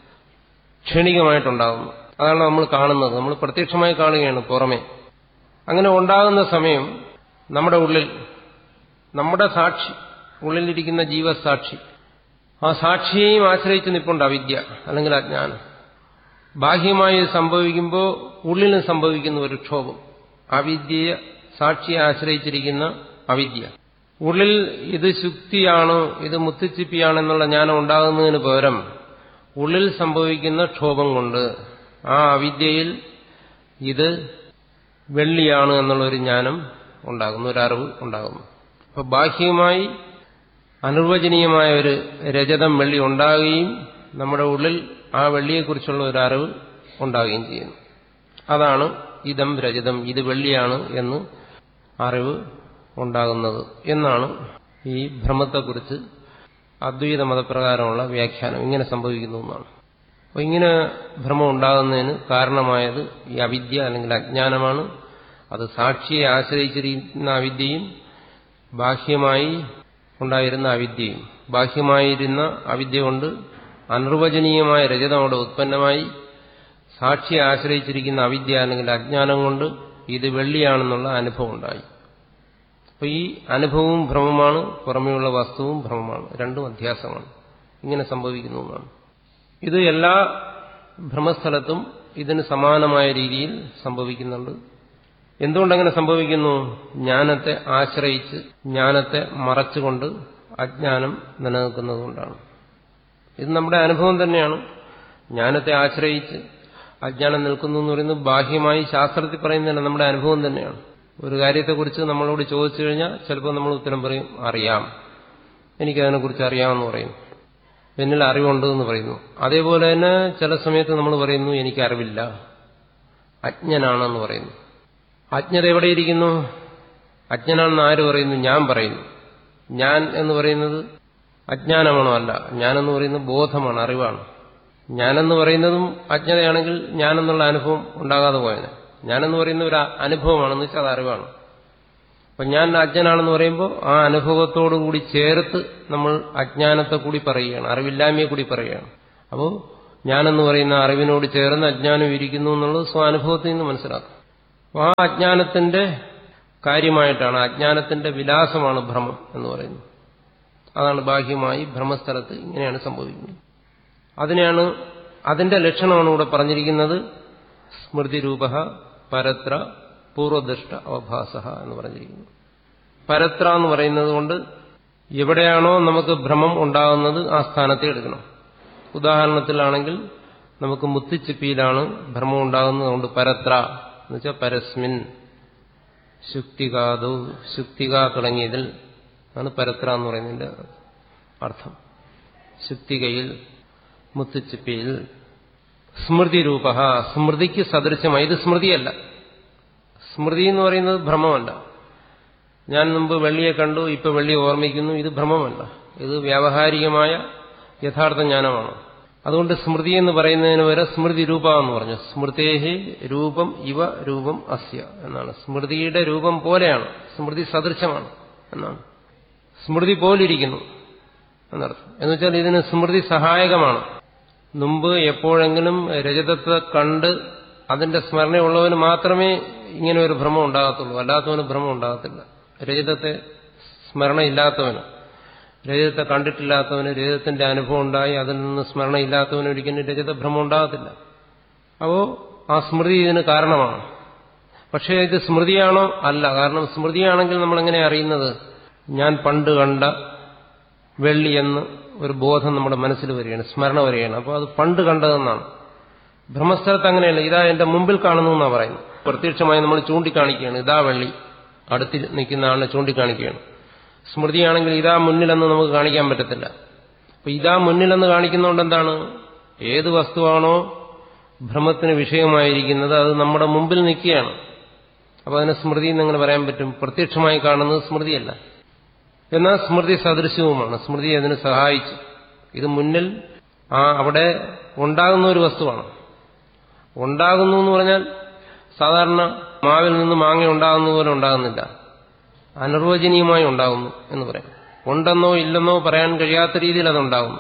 Speaker 4: ക്ഷണികമായിട്ടുണ്ടാകുന്നു അതാണ് നമ്മൾ കാണുന്നത് നമ്മൾ പ്രത്യക്ഷമായി കാണുകയാണ് പുറമേ അങ്ങനെ ഉണ്ടാകുന്ന സമയം നമ്മുടെ ഉള്ളിൽ നമ്മുടെ സാക്ഷി ഉള്ളിലിരിക്കുന്ന ജീവസാക്ഷി ആ സാക്ഷിയെയും ആശ്രയിച്ച് നിൽപ്പുണ്ട് അവിദ്യ അല്ലെങ്കിൽ അജ്ഞാനം ബാഹ്യമായി സംഭവിക്കുമ്പോൾ ഉള്ളിലും സംഭവിക്കുന്ന ഒരു ക്ഷോഭം അവിദ്യയെ സാക്ഷിയെ ആശ്രയിച്ചിരിക്കുന്ന അവിദ്യ ഉള്ളിൽ ഇത് ശുക്തിയാണോ ഇത് മുത്തുച്ചിപ്പിയാണെന്നുള്ള ജ്ഞാനം ഉണ്ടാകുന്നതിന് പകരം ഉള്ളിൽ സംഭവിക്കുന്ന ക്ഷോഭം കൊണ്ട് ആ അവിദ്യയിൽ ഇത് വെള്ളിയാണ് എന്നുള്ളൊരു ജ്ഞാനം ഉണ്ടാകുന്നു ഒരു അറിവ് ഉണ്ടാകുന്നു അപ്പൊ ബാഹ്യമായി അനിർവചനീയമായ ഒരു രജതം വെള്ളി ഉണ്ടാകുകയും നമ്മുടെ ഉള്ളിൽ ആ വെള്ളിയെക്കുറിച്ചുള്ള ഒരു അറിവ് ഉണ്ടാകുകയും ചെയ്യുന്നു അതാണ് ഇതം രജതം ഇത് വെള്ളിയാണ് എന്ന് അറിവ് ഉണ്ടാകുന്നത് എന്നാണ് ഈ ഭ്രമത്തെക്കുറിച്ച് അദ്വൈത മതപ്രകാരമുള്ള വ്യാഖ്യാനം ഇങ്ങനെ സംഭവിക്കുന്നു എന്നാണ് അപ്പോൾ ഇങ്ങനെ ഭ്രമം ഉണ്ടാകുന്നതിന് കാരണമായത് ഈ അവിദ്യ അല്ലെങ്കിൽ അജ്ഞാനമാണ് അത് സാക്ഷിയെ ആശ്രയിച്ചിരിക്കുന്ന അവിദ്യയും ബാഹ്യമായി ഉണ്ടായിരുന്ന അവിദ്യയും ബാഹ്യമായിരുന്ന അവിദ്യ കൊണ്ട് അനിർവചനീയമായ രജതം അവിടെ ഉത്പന്നമായി സാക്ഷിയെ ആശ്രയിച്ചിരിക്കുന്ന അവിദ്യ അല്ലെങ്കിൽ അജ്ഞാനം കൊണ്ട് ഇത് വെള്ളിയാണെന്നുള്ള അനുഭവം ഉണ്ടായി അപ്പൊ ഈ അനുഭവവും ഭ്രമമാണ് പുറമെയുള്ള വസ്തുവും ഭ്രമമാണ് രണ്ടും അധ്യാസമാണ് ഇങ്ങനെ സംഭവിക്കുന്നു എന്നാണ് ഇത് എല്ലാ ഭ്രമസ്ഥലത്തും ഇതിന് സമാനമായ രീതിയിൽ സംഭവിക്കുന്നുണ്ട് എന്തുകൊണ്ടങ്ങനെ സംഭവിക്കുന്നു ജ്ഞാനത്തെ ആശ്രയിച്ച് ജ്ഞാനത്തെ മറച്ചുകൊണ്ട് അജ്ഞാനം നിലനിൽക്കുന്നതുകൊണ്ടാണ് ഇത് നമ്മുടെ അനുഭവം തന്നെയാണ് ജ്ഞാനത്തെ ആശ്രയിച്ച് അജ്ഞാനം നിൽക്കുന്നു എന്ന് പറയുന്നത് ബാഹ്യമായി ശാസ്ത്രത്തിൽ പറയുന്നതല്ല നമ്മുടെ അനുഭവം തന്നെയാണ് ഒരു കാര്യത്തെക്കുറിച്ച് നമ്മളോട് ചോദിച്ചു കഴിഞ്ഞാൽ ചിലപ്പോൾ നമ്മൾ ഉത്തരം പറയും അറിയാം എനിക്കതിനെക്കുറിച്ച് അറിയാമെന്ന് പറയും എന്നിൽ അറിവുണ്ട് എന്ന് പറയുന്നു അതേപോലെ തന്നെ ചില സമയത്ത് നമ്മൾ പറയുന്നു എനിക്ക് അറിവില്ല അജ്ഞനാണെന്ന് പറയുന്നു അജ്ഞത എവിടെയിരിക്കുന്നു അജ്ഞനാണെന്ന് ആര് പറയുന്നു ഞാൻ പറയുന്നു ഞാൻ എന്ന് പറയുന്നത് അജ്ഞാനമാണോ അല്ല ഞാനെന്ന് പറയുന്നത് ബോധമാണ് അറിവാണ് ഞാനെന്ന് പറയുന്നതും അജ്ഞതയാണെങ്കിൽ ഞാനെന്നുള്ള അനുഭവം ഉണ്ടാകാതെ പോയത് ഞാനെന്ന് പറയുന്ന ഒരു അനുഭവമാണെന്ന് വെച്ചാൽ അത് അറിവാണ് അപ്പൊ ഞാൻ അജ്ഞനാണെന്ന് പറയുമ്പോൾ ആ അനുഭവത്തോടു കൂടി ചേർത്ത് നമ്മൾ അജ്ഞാനത്തെ കൂടി പറയുകയാണ് അറിവില്ലായ്മയെ കൂടി പറയുകയാണ് അപ്പോൾ ഞാനെന്ന് പറയുന്ന അറിവിനോട് ചേർന്ന് അജ്ഞാനം ഇരിക്കുന്നു എന്നുള്ളത് സ്വാനുഭവത്തിൽ നിന്ന് മനസ്സിലാക്കും അപ്പോൾ ആ അജ്ഞാനത്തിന്റെ കാര്യമായിട്ടാണ് അജ്ഞാനത്തിന്റെ വിലാസമാണ് ഭ്രമം എന്ന് പറയുന്നത് അതാണ് ബാഹ്യമായി ഭ്രമസ്ഥലത്ത് ഇങ്ങനെയാണ് സംഭവിക്കുന്നത് അതിനെയാണ് അതിന്റെ ലക്ഷണമാണ് ഇവിടെ പറഞ്ഞിരിക്കുന്നത് സ്മൃതിരൂപ പരത്ര പൂർവദൃഷ്ട അവഭാസ എന്ന് പറഞ്ഞിരിക്കുന്നു പരത്ര എന്ന് പറയുന്നത് കൊണ്ട് എവിടെയാണോ നമുക്ക് ഭ്രമം ഉണ്ടാകുന്നത് ആ സ്ഥാനത്തെ എടുക്കണം ഉദാഹരണത്തിലാണെങ്കിൽ നമുക്ക് മുത്തിച്ചിപ്പിയിലാണ് ഭ്രമം ഉണ്ടാകുന്നത് കൊണ്ട് പരത്ര എന്ന് വെച്ചാൽ പരസ്മിൻ ശുക്തികാതു ശുക്തിക തുടങ്ങിയതിൽ ആണ് പരത്ര എന്ന് പറയുന്നതിന്റെ അർത്ഥം ശുക്തികയിൽ മുത്തുച്ചിപ്പിയിൽ സ്മൃതിരൂപ സ്മൃതിക്ക് സദൃശമായി ഇത് സ്മൃതിയല്ല സ്മൃതി എന്ന് പറയുന്നത് ഭ്രമമല്ല ഞാൻ മുമ്പ് വെള്ളിയെ കണ്ടു ഇപ്പൊ വെള്ളി ഓർമ്മിക്കുന്നു ഇത് ഭ്രമമല്ല ഇത് വ്യാവഹാരികമായ യഥാർത്ഥ ജ്ഞാനമാണ് അതുകൊണ്ട് സ്മൃതി എന്ന് പറയുന്നതിന് വരെ സ്മൃതി രൂപ എന്ന് പറഞ്ഞു സ്മൃതേഹി രൂപം ഇവ രൂപം അസ്യ എന്നാണ് സ്മൃതിയുടെ രൂപം പോലെയാണ് സ്മൃതി സദൃശമാണ് എന്നാണ് സ്മൃതി പോലിരിക്കുന്നു എന്നർത്ഥം എന്നുവെച്ചാൽ ഇതിന് സ്മൃതി സഹായകമാണ് മുമ്പ് എപ്പോഴെങ്കിലും രജതത്തെ കണ്ട് അതിന്റെ സ്മരണയുള്ളവന് മാത്രമേ ഇങ്ങനെ ഒരു ഭ്രമം ഉണ്ടാകത്തുള്ളൂ അല്ലാത്തവന് ഭ്രമം ഉണ്ടാകത്തില്ല രജതത്തെ സ്മരണയില്ലാത്തവന് രജതത്തെ കണ്ടിട്ടില്ലാത്തവന് രജതത്തിന്റെ അനുഭവം ഉണ്ടായി അതിൽ നിന്ന് സ്മരണയില്ലാത്തവന് ഒരിക്കലും രജതഭ്രമം ഉണ്ടാകത്തില്ല അപ്പോ ആ സ്മൃതി ഇതിന് കാരണമാണ് പക്ഷേ ഇത് സ്മൃതിയാണോ അല്ല കാരണം സ്മൃതിയാണെങ്കിൽ നമ്മൾ എങ്ങനെ അറിയുന്നത് ഞാൻ പണ്ട് കണ്ട വെള്ളി എന്ന് ഒരു ബോധം നമ്മുടെ മനസ്സിൽ വരികയാണ് സ്മരണ വരികയാണ് അപ്പോൾ അത് പണ്ട് കണ്ടതെന്നാണ് ബ്രഹ്മസ്ഥലത്ത് അങ്ങനെയല്ല ഇതാ എന്റെ മുമ്പിൽ കാണുന്നു എന്നാണ് പറയുന്നത് പ്രത്യക്ഷമായി നമ്മൾ ചൂണ്ടിക്കാണിക്കുകയാണ് ഇതാ വെള്ളി അടുത്ത് നിൽക്കുന്ന ആളിനെ ചൂണ്ടിക്കാണിക്കുകയാണ് സ്മൃതിയാണെങ്കിൽ ഇതാ മുന്നിലെന്ന് നമുക്ക് കാണിക്കാൻ പറ്റത്തില്ല അപ്പൊ ഇതാ മുന്നിലെന്ന് കാണിക്കുന്നതുകൊണ്ട് എന്താണ് ഏത് വസ്തുവാണോ ഭ്രമത്തിന് വിഷയമായിരിക്കുന്നത് അത് നമ്മുടെ മുമ്പിൽ നിൽക്കുകയാണ് അപ്പൊ അതിനെ സ്മൃതി എന്നങ്ങനെ പറയാൻ പറ്റും പ്രത്യക്ഷമായി കാണുന്നത് സ്മൃതിയല്ല എന്നാൽ സ്മൃതി സദൃശവുമാണ് സ്മൃതി അതിന് സഹായിച്ചു ഇത് മുന്നിൽ ആ അവിടെ ഉണ്ടാകുന്ന ഒരു വസ്തുവാണ് ഉണ്ടാകുന്നു എന്ന് പറഞ്ഞാൽ സാധാരണ മാവിൽ നിന്ന് മാങ്ങ ഉണ്ടാകുന്ന പോലെ ഉണ്ടാകുന്നില്ല അനിർവചനീയമായി ഉണ്ടാകുന്നു എന്ന് പറയാം ഉണ്ടെന്നോ ഇല്ലെന്നോ പറയാൻ കഴിയാത്ത രീതിയിൽ അതുണ്ടാകുന്നു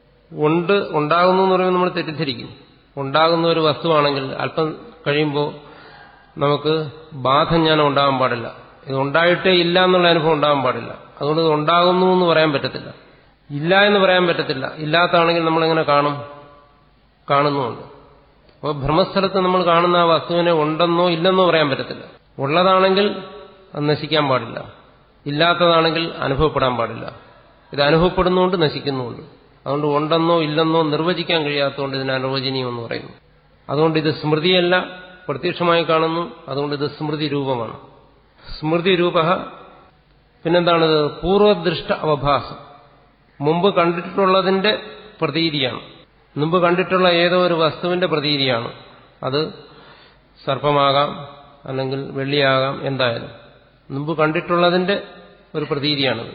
Speaker 4: ഉണ്ട് ഉണ്ടാകുന്നു എന്ന് പറയുമ്പോൾ നമ്മൾ തെറ്റിദ്ധരിക്കും ഉണ്ടാകുന്ന ഒരു വസ്തുവാണെങ്കിൽ അല്പം കഴിയുമ്പോൾ നമുക്ക് ബാധജ്ഞാനം ഉണ്ടാകാൻ പാടില്ല ഇത് ഉണ്ടായിട്ടേ ഇല്ല എന്നുള്ള അനുഭവം ഉണ്ടാകാൻ പാടില്ല അതുകൊണ്ട് ഇത് ഉണ്ടാകുന്നു എന്ന് പറയാൻ പറ്റത്തില്ല ഇല്ല എന്ന് പറയാൻ പറ്റത്തില്ല ഇല്ലാത്താണെങ്കിൽ നമ്മളെങ്ങനെ കാണും കാണുന്നുമുണ്ട് അപ്പോൾ ഭ്രമസ്ഥലത്ത് നമ്മൾ കാണുന്ന ആ വസ്തുവിനെ ഉണ്ടെന്നോ ഇല്ലെന്നോ പറയാൻ പറ്റത്തില്ല ഉള്ളതാണെങ്കിൽ അത് നശിക്കാൻ പാടില്ല ഇല്ലാത്തതാണെങ്കിൽ അനുഭവപ്പെടാൻ പാടില്ല ഇത് അനുഭവപ്പെടുന്നുകൊണ്ട് നശിക്കുന്നുമുണ്ട് അതുകൊണ്ട് ഉണ്ടെന്നോ ഇല്ലെന്നോ നിർവചിക്കാൻ കഴിയാത്തതുകൊണ്ട് ഇതിന് അനിർവചനീയം എന്ന് പറയുന്നു അതുകൊണ്ട് ഇത് സ്മൃതിയല്ല പ്രത്യക്ഷമായി കാണുന്നു അതുകൊണ്ട് ഇത് സ്മൃതി രൂപമാണ് സ്മൃതി രൂപ പിന്നെന്താണിത് പൂർവദൃഷ്ട അവഭാസം മുമ്പ് കണ്ടിട്ടുള്ളതിന്റെ പ്രതീതിയാണ് മുമ്പ് കണ്ടിട്ടുള്ള ഏതോ ഒരു വസ്തുവിന്റെ പ്രതീതിയാണ് അത് സർപ്പമാകാം അല്ലെങ്കിൽ വെള്ളിയാകാം എന്തായാലും മുമ്പ് കണ്ടിട്ടുള്ളതിന്റെ ഒരു പ്രതീതിയാണത്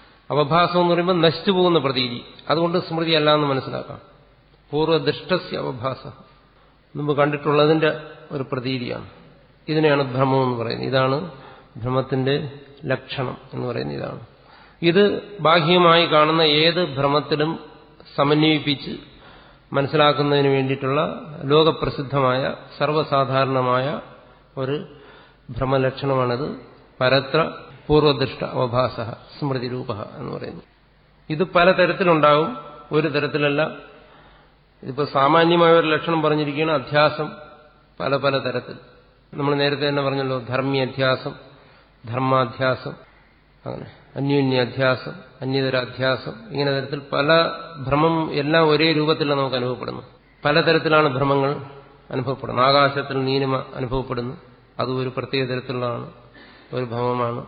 Speaker 4: അവഭാസം എന്ന് പറയുമ്പോൾ നശിച്ചു പോകുന്ന പ്രതീതി അതുകൊണ്ട് സ്മൃതി അല്ല എന്ന് മനസ്സിലാക്കാം പൂർവദൃഷ്ടസ്യ അവഭാസ മുമ്പ് കണ്ടിട്ടുള്ളതിന്റെ ഒരു പ്രതീതിയാണ് ഇതിനെയാണ് ഭ്രമം എന്ന് പറയുന്നത് ഇതാണ് ഭ്രമത്തിന്റെ ലക്ഷണം എന്ന് പറയുന്നത് ഇതാണ് ഇത് ബാഹ്യമായി കാണുന്ന ഏത് ഭ്രമത്തിലും സമന്വയിപ്പിച്ച് മനസ്സിലാക്കുന്നതിന് വേണ്ടിയിട്ടുള്ള ലോകപ്രസിദ്ധമായ സർവ്വസാധാരണമായ ഒരു ഭ്രമലക്ഷണമാണിത് പരത്ര പൂർവദൃഷ്ട അവഭാസ സ്മൃതിരൂപ എന്ന് പറയുന്നു ഇത് പലതരത്തിലുണ്ടാവും ഒരു തരത്തിലല്ല ഇതിപ്പോൾ സാമാന്യമായ ഒരു ലക്ഷണം പറഞ്ഞിരിക്കുകയാണ് അധ്യാസം പല പല തരത്തിൽ നമ്മൾ നേരത്തെ തന്നെ പറഞ്ഞല്ലോ ധർമ്മ്യാധ്യാസം ധർമാധ്യാസം അങ്ങനെ അന്യോന്യാധ്യാസം അന്യതര അധ്യാസം ഇങ്ങനെ തരത്തിൽ പല ഭ്രമം എല്ലാം ഒരേ രൂപത്തിലാണ് നമുക്ക് അനുഭവപ്പെടുന്നു പലതരത്തിലാണ് ഭ്രമങ്ങൾ അനുഭവപ്പെടുന്നത് ആകാശത്തിൽ നീലിമ അനുഭവപ്പെടുന്നു അതും ഒരു പ്രത്യേക തരത്തിലുള്ളതാണ് ഒരു ഭ്രമമാണ്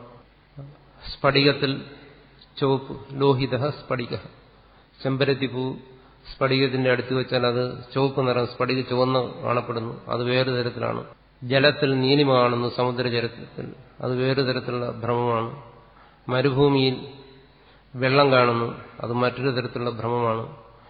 Speaker 4: സ്ഫടികത്തിൽ ചുവപ്പ് ലോഹിത സ്ഫടിക ചെമ്പരത്തിപ്പൂ സ്ഫടികത്തിന്റെ അടുത്ത് വെച്ചാൽ അത് ചുവപ്പ് നിറം സ്ഫടിക ചുവന്ന് കാണപ്പെടുന്നു അത് വേറെ തരത്തിലാണ് ജലത്തിൽ നീലിമ കാണുന്നു സമുദ്രജലത്തിൽ അത് വേറെ തരത്തിലുള്ള ഭ്രമമാണ് മരുഭൂമിയിൽ വെള്ളം കാണുന്നു അത് മറ്റൊരു തരത്തിലുള്ള ഭ്രമമാണ്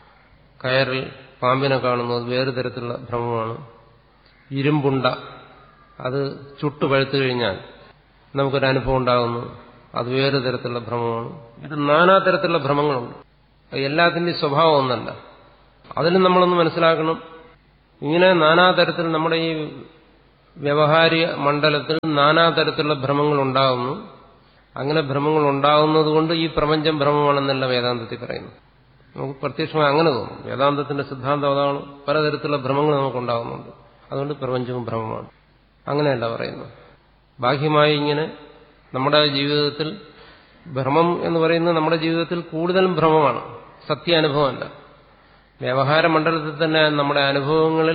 Speaker 4: കയറിൽ പാമ്പിനെ കാണുന്നു അത് വേറെ തരത്തിലുള്ള ഭ്രമമാണ് ഇരുമ്പുണ്ട അത് ചുട്ടു പഴുത്തു കഴിഞ്ഞാൽ നമുക്കൊരു അനുഭവം ഉണ്ടാകുന്നു അത് വേറെ തരത്തിലുള്ള ഭ്രമമാണ് ഇത് നാനാ തരത്തിലുള്ള ഭ്രമങ്ങളുണ്ട് എല്ലാത്തിന്റെയും സ്വഭാവം ഒന്നല്ല അതിലും നമ്മളൊന്ന് മനസ്സിലാക്കണം ഇങ്ങനെ നാനാതരത്തിൽ നമ്മുടെ ഈ വ്യവഹാരിക മണ്ഡലത്തിൽ നാനാതരത്തിലുള്ള ഭ്രമങ്ങൾ ഉണ്ടാകുന്നു അങ്ങനെ ഭ്രമങ്ങൾ ഉണ്ടാകുന്നത് കൊണ്ട് ഈ പ്രപഞ്ചം ഭ്രമമാണെന്നല്ല വേദാന്തത്തിൽ പറയുന്നു നമുക്ക് പ്രത്യക്ഷമായി അങ്ങനെ തോന്നും വേദാന്തത്തിന്റെ സിദ്ധാന്തം അതാണ് പലതരത്തിലുള്ള ഭ്രമങ്ങൾ നമുക്കുണ്ടാകുന്നുണ്ട് അതുകൊണ്ട് പ്രപഞ്ചവും ഭ്രമമാണ് അങ്ങനെയല്ല പറയുന്നത് ബാഹ്യമായി ഇങ്ങനെ നമ്മുടെ ജീവിതത്തിൽ ഭ്രമം എന്ന് പറയുന്നത് നമ്മുടെ ജീവിതത്തിൽ കൂടുതലും ഭ്രമമാണ് സത്യാനുഭവമല്ല വ്യവഹാര മണ്ഡലത്തിൽ തന്നെ നമ്മുടെ അനുഭവങ്ങളിൽ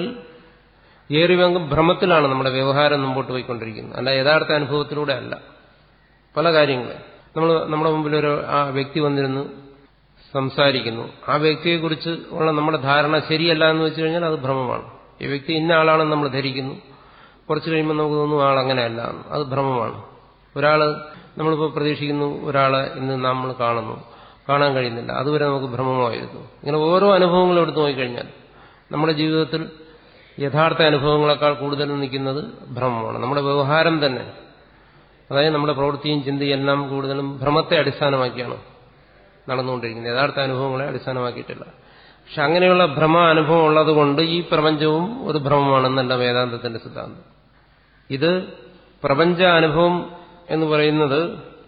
Speaker 4: ഏറി പങ്കും ഭ്രമത്തിലാണ് നമ്മുടെ വ്യവഹാരം മുമ്പോട്ട് പോയിക്കൊണ്ടിരിക്കുന്നത് അല്ല യഥാർത്ഥ അനുഭവത്തിലൂടെ അല്ല പല കാര്യങ്ങളും നമ്മൾ നമ്മുടെ മുമ്പിൽ ഒരു ആ വ്യക്തി വന്നിരുന്ന് സംസാരിക്കുന്നു ആ വ്യക്തിയെക്കുറിച്ച് ഉള്ള നമ്മുടെ ധാരണ ശരിയല്ല എന്ന് വെച്ച് കഴിഞ്ഞാൽ അത് ഭ്രമമാണ് ഈ വ്യക്തി ഇന്ന ആളാണെന്ന് നമ്മൾ ധരിക്കുന്നു കുറച്ച് കഴിയുമ്പോൾ നമുക്ക് തോന്നുന്നു ആൾ അങ്ങനെയല്ല എന്ന് അത് ഭ്രമമാണ് ഒരാൾ നമ്മളിപ്പോൾ പ്രതീക്ഷിക്കുന്നു ഒരാളെ ഇന്ന് നമ്മൾ കാണുന്നു കാണാൻ കഴിയുന്നില്ല അതുവരെ നമുക്ക് ഭ്രമമായിരുന്നു ഇങ്ങനെ ഓരോ അനുഭവങ്ങളും എടുത്തു നോക്കിക്കഴിഞ്ഞാൽ നമ്മുടെ ജീവിതത്തിൽ യഥാർത്ഥ അനുഭവങ്ങളെക്കാൾ കൂടുതൽ നിൽക്കുന്നത് ഭ്രമമാണ് നമ്മുടെ വ്യവഹാരം തന്നെ അതായത് നമ്മുടെ പ്രവൃത്തിയും ചിന്തയും എല്ലാം കൂടുതലും ഭ്രമത്തെ അടിസ്ഥാനമാക്കിയാണ് നടന്നുകൊണ്ടിരിക്കുന്നത് യഥാർത്ഥ അനുഭവങ്ങളെ അടിസ്ഥാനമാക്കിയിട്ടില്ല പക്ഷെ അങ്ങനെയുള്ള ഭ്രമ അനുഭവം ഉള്ളതുകൊണ്ട് ഈ പ്രപഞ്ചവും ഒരു ഭ്രമമാണെന്നല്ല വേദാന്തത്തിന്റെ സിദ്ധാന്തം ഇത് പ്രപഞ്ച അനുഭവം എന്ന് പറയുന്നത്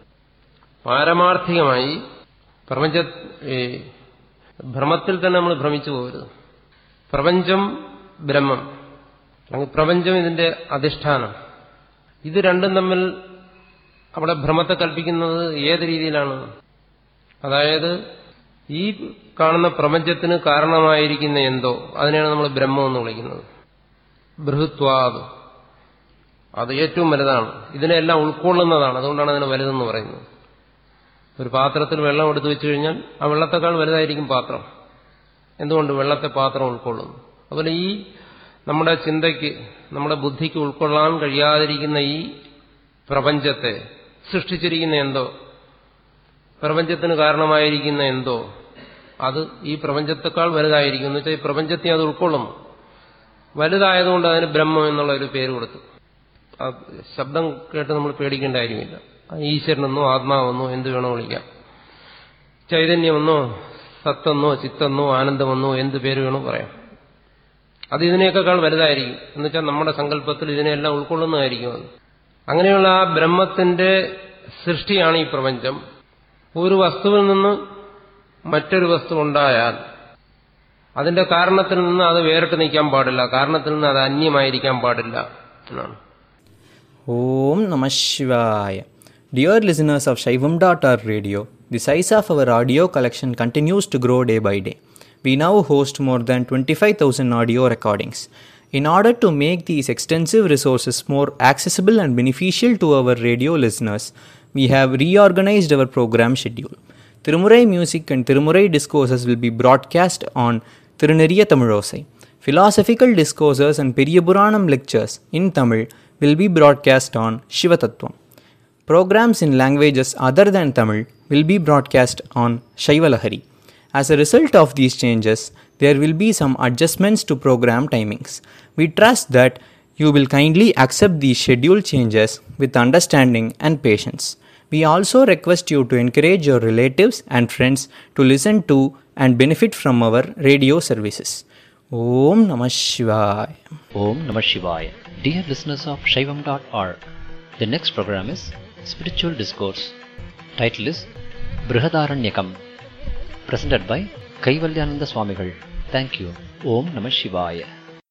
Speaker 4: പാരമാർത്ഥികമായി പ്രപഞ്ച ഈ ഭ്രമത്തിൽ തന്നെ നമ്മൾ ഭ്രമിച്ചു പോകരുത് പ്രപഞ്ചം ബ്രഹ്മം അല്ലെങ്കിൽ പ്രപഞ്ചം ഇതിന്റെ അധിഷ്ഠാനം ഇത് രണ്ടും തമ്മിൽ അവിടെ ഭ്രമത്തെ കൽപ്പിക്കുന്നത് ഏത് രീതിയിലാണ് അതായത് ഈ കാണുന്ന പ്രപഞ്ചത്തിന് കാരണമായിരിക്കുന്ന എന്തോ അതിനെയാണ് നമ്മൾ ബ്രഹ്മം എന്ന് വിളിക്കുന്നത് ബൃഹത്വാദ് അത് ഏറ്റവും വലുതാണ് ഇതിനെല്ലാം ഉൾക്കൊള്ളുന്നതാണ് അതുകൊണ്ടാണ് അതിനെ വലുതെന്ന് പറയുന്നത് ഒരു പാത്രത്തിൽ വെള്ളം എടുത്തു വെച്ചു കഴിഞ്ഞാൽ ആ വെള്ളത്തെക്കാൾ വലുതായിരിക്കും പാത്രം എന്തുകൊണ്ട് വെള്ളത്തെ പാത്രം ഉൾക്കൊള്ളുന്നു അതുപോലെ ഈ നമ്മുടെ ചിന്തയ്ക്ക് നമ്മുടെ ബുദ്ധിക്ക് ഉൾക്കൊള്ളാൻ കഴിയാതിരിക്കുന്ന ഈ പ്രപഞ്ചത്തെ സൃഷ്ടിച്ചിരിക്കുന്ന എന്തോ പ്രപഞ്ചത്തിന് കാരണമായിരിക്കുന്ന എന്തോ അത് ഈ പ്രപഞ്ചത്തെക്കാൾ വലുതായിരിക്കും എന്ന് വെച്ചാൽ ഈ പ്രപഞ്ചത്തെ അത് ഉൾക്കൊള്ളുന്നു വലുതായതുകൊണ്ട് അതിന് ബ്രഹ്മം എന്നുള്ള ഒരു പേര് കൊടുത്തു ആ ശബ്ദം കേട്ട് നമ്മൾ പേടിക്കേണ്ട കാര്യമില്ല ഈശ്വരനെന്നോ ആത്മാവെന്നോ എന്ത് വേണോ വിളിക്കാം ചൈതന്യമെന്നോ സത്തെന്നോ ചിത്തെന്നോ ആനന്ദമെന്നോ എന്ത് പേര് വേണോ പറയാം അത് ഇതിനേക്കാൾ വലുതായിരിക്കും എന്നുവെച്ചാൽ നമ്മുടെ സങ്കല്പത്തിൽ ഇതിനെല്ലാം ഉൾക്കൊള്ളുന്നതായിരിക്കും അത് അങ്ങനെയുള്ള ആ ബ്രഹ്മത്തിന്റെ സൃഷ്ടിയാണ് ഈ പ്രപഞ്ചം ഒരു വസ്തുവിൽ നിന്ന് മറ്റൊരു വസ്തു ഉണ്ടായാൽ അതിന്റെ കാരണത്തിൽ നിന്ന് അത് വേറിട്ട് നിൽക്കാൻ പാടില്ല കാരണത്തിൽ നിന്ന് അത് അന്യമായിരിക്കാൻ പാടില്ല എന്നാണ്
Speaker 5: Om Namah Shivaya. Dear listeners of Shaivam.org radio, the size of our audio collection continues to grow day by day. We now host more than 25,000 audio recordings. In order to make these extensive resources more accessible and beneficial to our radio listeners, we have reorganized our program schedule. Tirumurai music and Tirumurai discourses will be broadcast on Tiruneriya Tamilosai. Philosophical discourses and Periyapuranam lectures in Tamil will be broadcast on Shivatattvam. Programs in languages other than Tamil will be broadcast on Shaivalahari. As a result of these changes, there will be some adjustments to program timings. We trust that you will kindly accept these schedule changes with understanding and patience. We also request you to encourage your relatives and friends to listen to and benefit from our radio services. Om Namah Shivaya.
Speaker 3: Om Namah Shivaya. Dear listeners of Shaivam.org, the next program is Spiritual Discourse. Title is Brihadaranyakam. Presented by Kaivalyananda Swamigal. Thank you. Om Namah Shivaya.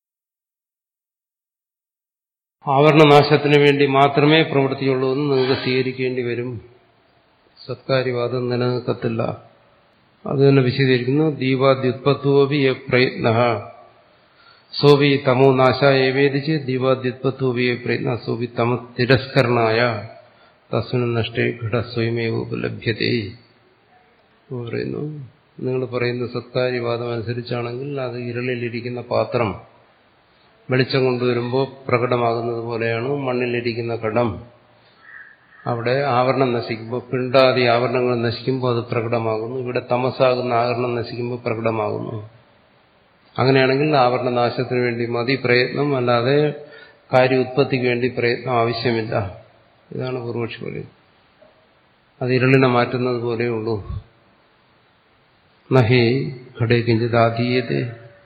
Speaker 4: ആവരണനാശത്തിന് വേണ്ടി മാത്രമേ പ്രവൃത്തിയുള്ളൂ എന്ന് നിങ്ങൾക്ക് സ്വീകരിക്കേണ്ടി വരും സത്കാര്യവാദം നിലനിൽക്കത്തില്ല അത് തന്നെ വിശദീകരിക്കുന്നു ദീപാദ്യുത്പത്തോപി പ്രയത്ന സോവി തമോ നാശായ വേദിച്ച് ദീപാദ്യുത്പത്തോപി പ്രയത്ന സോവി തമ തിരസ്കരണായ തസ്മിന് നഷ്ടേ ഘട സ്വയമേവ ഉപലഭ്യതേ പറയുന്നു നിങ്ങൾ പറയുന്ന സത്കാര്യവാദം അനുസരിച്ചാണെങ്കിൽ അത് ഇരളിലിരിക്കുന്ന പാത്രം വെളിച്ചം കൊണ്ടുവരുമ്പോൾ പ്രകടമാകുന്നത് പോലെയാണ് മണ്ണിലിരിക്കുന്ന കടം അവിടെ ആവരണം നശിക്കുമ്പോൾ പിണ്ടാതി ആവരണങ്ങൾ നശിക്കുമ്പോൾ അത് പ്രകടമാകുന്നു ഇവിടെ തമസാകുന്ന ആവരണം നശിക്കുമ്പോൾ പ്രകടമാകുന്നു അങ്ങനെയാണെങ്കിൽ ആവരണ നാശത്തിന് വേണ്ടി മതി പ്രയത്നം അല്ലാതെ കാര്യ ഉത്പത്തിക്ക് വേണ്ടി പ്രയത്നം ആവശ്യമില്ല ഇതാണ് പൂർവക്ഷി പറയുന്നത് അത് ഇരളിനെ മാറ്റുന്നത് പോലെയുള്ളൂ നഹി ഘടേ കിഞ്ചിത് ആധീയത്തെ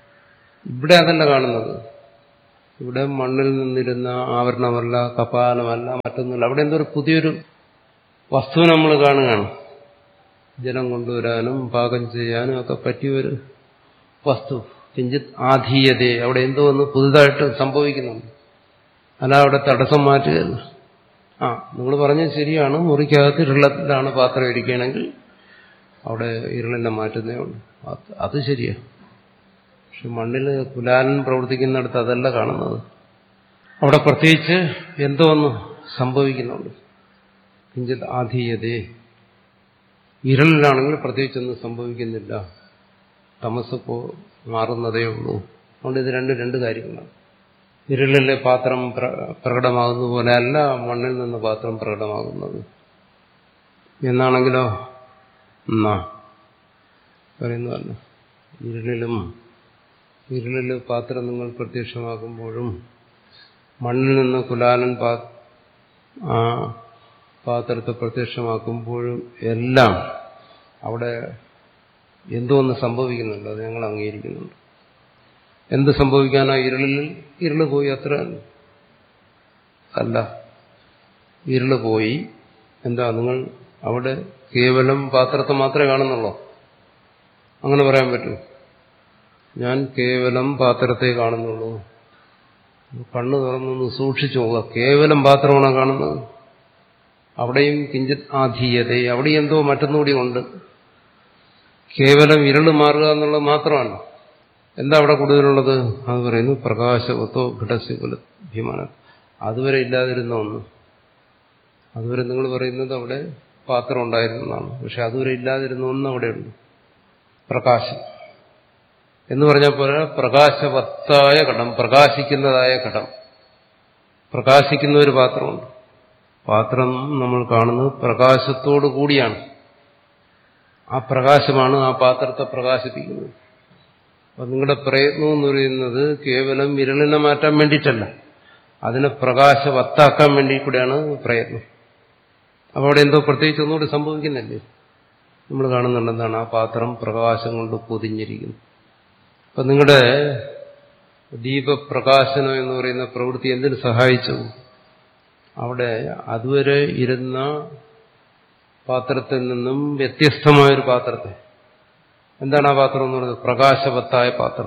Speaker 4: ഇവിടെ അതല്ല കാണുന്നത് ഇവിടെ മണ്ണിൽ നിന്നിരുന്ന ആവരണമല്ല കപാലമല്ല മറ്റൊന്നുമില്ല അവിടെ എന്തോ ഒരു പുതിയൊരു വസ്തു നമ്മൾ കാണുകയാണ് ജലം കൊണ്ടുവരാനും പാകം ചെയ്യാനും ഒക്കെ പറ്റിയൊരു വസ്തു കിഞ്ചിത് ആധീയതയെ അവിടെ എന്തോ ഒന്ന് പുതുതായിട്ട് സംഭവിക്കുന്നുണ്ട് അല്ല അവിടെ തടസ്സം മാറ്റുകയല്ല ആ നിങ്ങൾ പറഞ്ഞത് ശരിയാണ് മുറിക്കകത്ത് ഇരുളത്തിലാണ് പാത്രം ഇരിക്കുകയാണെങ്കിൽ അവിടെ ഇരുളിനെ മാറ്റുന്നേ ഉള്ളൂ അത് അത് ശരിയാ പക്ഷെ മണ്ണിൽ കുലാലൻ പ്രവർത്തിക്കുന്നിടത്ത് അതല്ല കാണുന്നത് അവിടെ പ്രത്യേകിച്ച് എന്തോ ഒന്ന് സംഭവിക്കുന്നുണ്ട് കിഞ്ചിത് ആധീയതേ ഇരുളിലാണെങ്കിൽ പ്രത്യേകിച്ചൊന്നും സംഭവിക്കുന്നില്ല തമസ് പോ മാറുന്നതേ ഉള്ളൂ അതുകൊണ്ട് ഇത് രണ്ട് രണ്ട് കാര്യങ്ങളാണ് ഇരുളിലെ പാത്രം പ്രകടമാകുന്ന പോലെ അല്ല മണ്ണിൽ നിന്ന് പാത്രം പ്രകടമാകുന്നത് എന്നാണെങ്കിലോ എന്നാ പറയുന്നതല്ല ഇരുളിലും ഇരുളിൽ പാത്രം നിങ്ങൾ പ്രത്യക്ഷമാക്കുമ്പോഴും മണ്ണിൽ നിന്ന് കുലാലൻ പാ ആ പാത്രത്തെ പ്രത്യക്ഷമാക്കുമ്പോഴും എല്ലാം അവിടെ എന്തോ ഒന്ന് സംഭവിക്കുന്നുണ്ട് അത് ഞങ്ങൾ അംഗീകരിക്കുന്നുണ്ട് എന്ത് സംഭവിക്കാനോ ഇരുളിൽ ഇരുള് പോയി അത്ര അല്ല ഇരുള് പോയി എന്താ നിങ്ങൾ അവിടെ കേവലം പാത്രത്തെ മാത്രമേ കാണുന്നുള്ളൂ അങ്ങനെ പറയാൻ പറ്റൂ ഞാൻ കേവലം പാത്രത്തെ കാണുന്നുള്ളൂ കണ്ണു തുറന്നൊന്ന് സൂക്ഷിച്ചു നോക്കുക കേവലം പാത്രമാണ് കാണുന്നത് അവിടെയും കിഞ്ചിത് ആധീയത അവിടെ എന്തോ മറ്റൊന്നുകൂടി ഉണ്ട് കേവലം ഇരുള് മാറുക എന്നുള്ളത് മാത്രമാണ് എന്താ അവിടെ കൂടുതലുള്ളത് അത് പറയുന്നു പ്രകാശവത്തോ ഘടസ്യകുല ഭീമാന അതുവരെ ഇല്ലാതിരുന്ന ഒന്ന് അതുവരെ നിങ്ങൾ പറയുന്നത് അവിടെ പാത്രം ഉണ്ടായിരുന്നതാണ് പക്ഷെ അതുവരെ ഇല്ലാതിരുന്ന ഒന്ന് അവിടെയുണ്ട് പ്രകാശം എന്ന് പറഞ്ഞാൽ പോലെ പ്രകാശവത്തായ ഘടം പ്രകാശിക്കുന്നതായ ഘടം പ്രകാശിക്കുന്ന ഒരു പാത്രമുണ്ട് പാത്രം നമ്മൾ കാണുന്നത് പ്രകാശത്തോടു കൂടിയാണ് ആ പ്രകാശമാണ് ആ പാത്രത്തെ പ്രകാശിപ്പിക്കുന്നത് അപ്പൊ നിങ്ങളുടെ പ്രയത്നം എന്ന് പറയുന്നത് കേവലം വിരളിനെ മാറ്റാൻ വേണ്ടിയിട്ടല്ല അതിനെ പ്രകാശവത്താക്കാൻ വേണ്ടി കൂടെയാണ് പ്രയത്നം അപ്പോൾ അവിടെ എന്തോ പ്രത്യേകിച്ച് ഒന്നുകൂടി സംഭവിക്കുന്നില്ലേ നമ്മൾ കാണുന്നുണ്ട് എന്താണ് ആ പാത്രം പ്രകാശം കൊണ്ട് പൊതിഞ്ഞിരിക്കുന്നു അപ്പൊ നിങ്ങളുടെ ദീപപ്രകാശനം എന്ന് പറയുന്ന പ്രവൃത്തി എന്തിനു സഹായിച്ചു അവിടെ അതുവരെ ഇരുന്ന പാത്രത്തിൽ നിന്നും വ്യത്യസ്തമായൊരു പാത്രത്തെ എന്താണ് ആ പാത്രം എന്ന് പറയുന്നത് പ്രകാശവത്തായ പാത്രം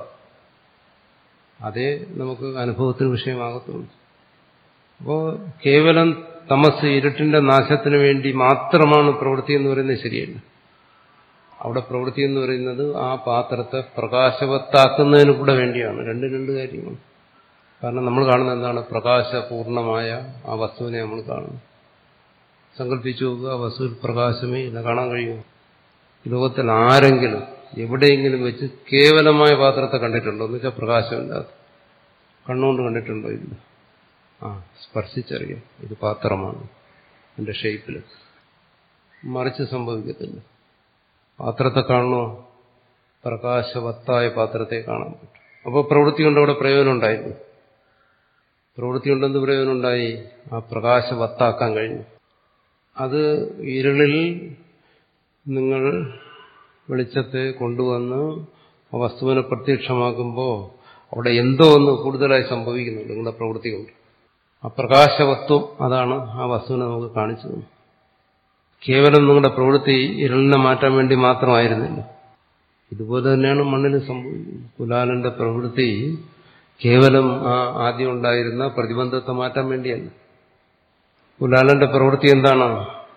Speaker 4: അതേ നമുക്ക് അനുഭവത്തിന് വിഷയമാകത്തുള്ളൂ അപ്പോൾ കേവലം തമസ് ഇരുട്ടിന്റെ നാശത്തിന് വേണ്ടി മാത്രമാണ് പ്രവൃത്തി എന്ന് പറയുന്നത് ശരിയല്ല അവിടെ പ്രവൃത്തി എന്ന് പറയുന്നത് ആ പാത്രത്തെ പ്രകാശവത്താക്കുന്നതിന് കൂടെ വേണ്ടിയാണ് രണ്ട് രണ്ട് കാര്യമാണ് കാരണം നമ്മൾ കാണുന്നത് എന്താണ് പ്രകാശപൂർണമായ ആ വസ്തുവിനെ നമ്മൾ കാണുന്നു സങ്കല്പിച്ചു നോക്കുക ആ വസ്തുവിൽ പ്രകാശമേ ഇല്ല കാണാൻ കഴിയുമോ ലോകത്തിൽ ആരെങ്കിലും എവിടെയെങ്കിലും വെച്ച് കേവലമായ പാത്രത്തെ കണ്ടിട്ടുണ്ടോ എന്ന് വെച്ചാൽ പ്രകാശമില്ലാതെ കണ്ണുകൊണ്ട് കണ്ടിട്ടുണ്ടോ ഇല്ല ആ സ്പർശിച്ചറിയാം ഇത് പാത്രമാണ് എന്റെ ഷേപ്പിൽ മറിച്ച് സംഭവിക്കത്തില്ല പാത്രത്തെ കാണണോ പ്രകാശവത്തായ പാത്രത്തെ കാണാൻ പറ്റും അപ്പോൾ പ്രവൃത്തി കൊണ്ട് അവിടെ പ്രയോജനം ഉണ്ടായിരുന്നു പ്രവൃത്തി കൊണ്ടെന്ത് പ്രയോജനം ഉണ്ടായി ആ പ്രകാശവത്താക്കാൻ കഴിഞ്ഞു അത് ഇരുളിൽ നിങ്ങൾ വെളിച്ചത്തെ കൊണ്ടുവന്ന് ആ വസ്തുവിനെ പ്രത്യക്ഷമാക്കുമ്പോൾ അവിടെ എന്തോ ഒന്ന് കൂടുതലായി സംഭവിക്കുന്നുണ്ട് നിങ്ങളുടെ പ്രവൃത്തി കൊണ്ട് ആ പ്രകാശവത്വം അതാണ് ആ വസ്തുവിനെ നമുക്ക് കാണിച്ചു തന്നത് കേവലം നിങ്ങളുടെ പ്രവൃത്തി ഇരുളിനെ മാറ്റാൻ വേണ്ടി മാത്രമായിരുന്നില്ല ഇതുപോലെ തന്നെയാണ് മണ്ണിൽ സംഭവിക്കുന്നത് കുലാലന്റെ പ്രവൃത്തി കേവലം ആ ആദ്യം ഉണ്ടായിരുന്ന പ്രതിബന്ധത്തെ മാറ്റാൻ വേണ്ടിയല്ല കുലാലന്റെ പ്രവൃത്തി എന്താണ്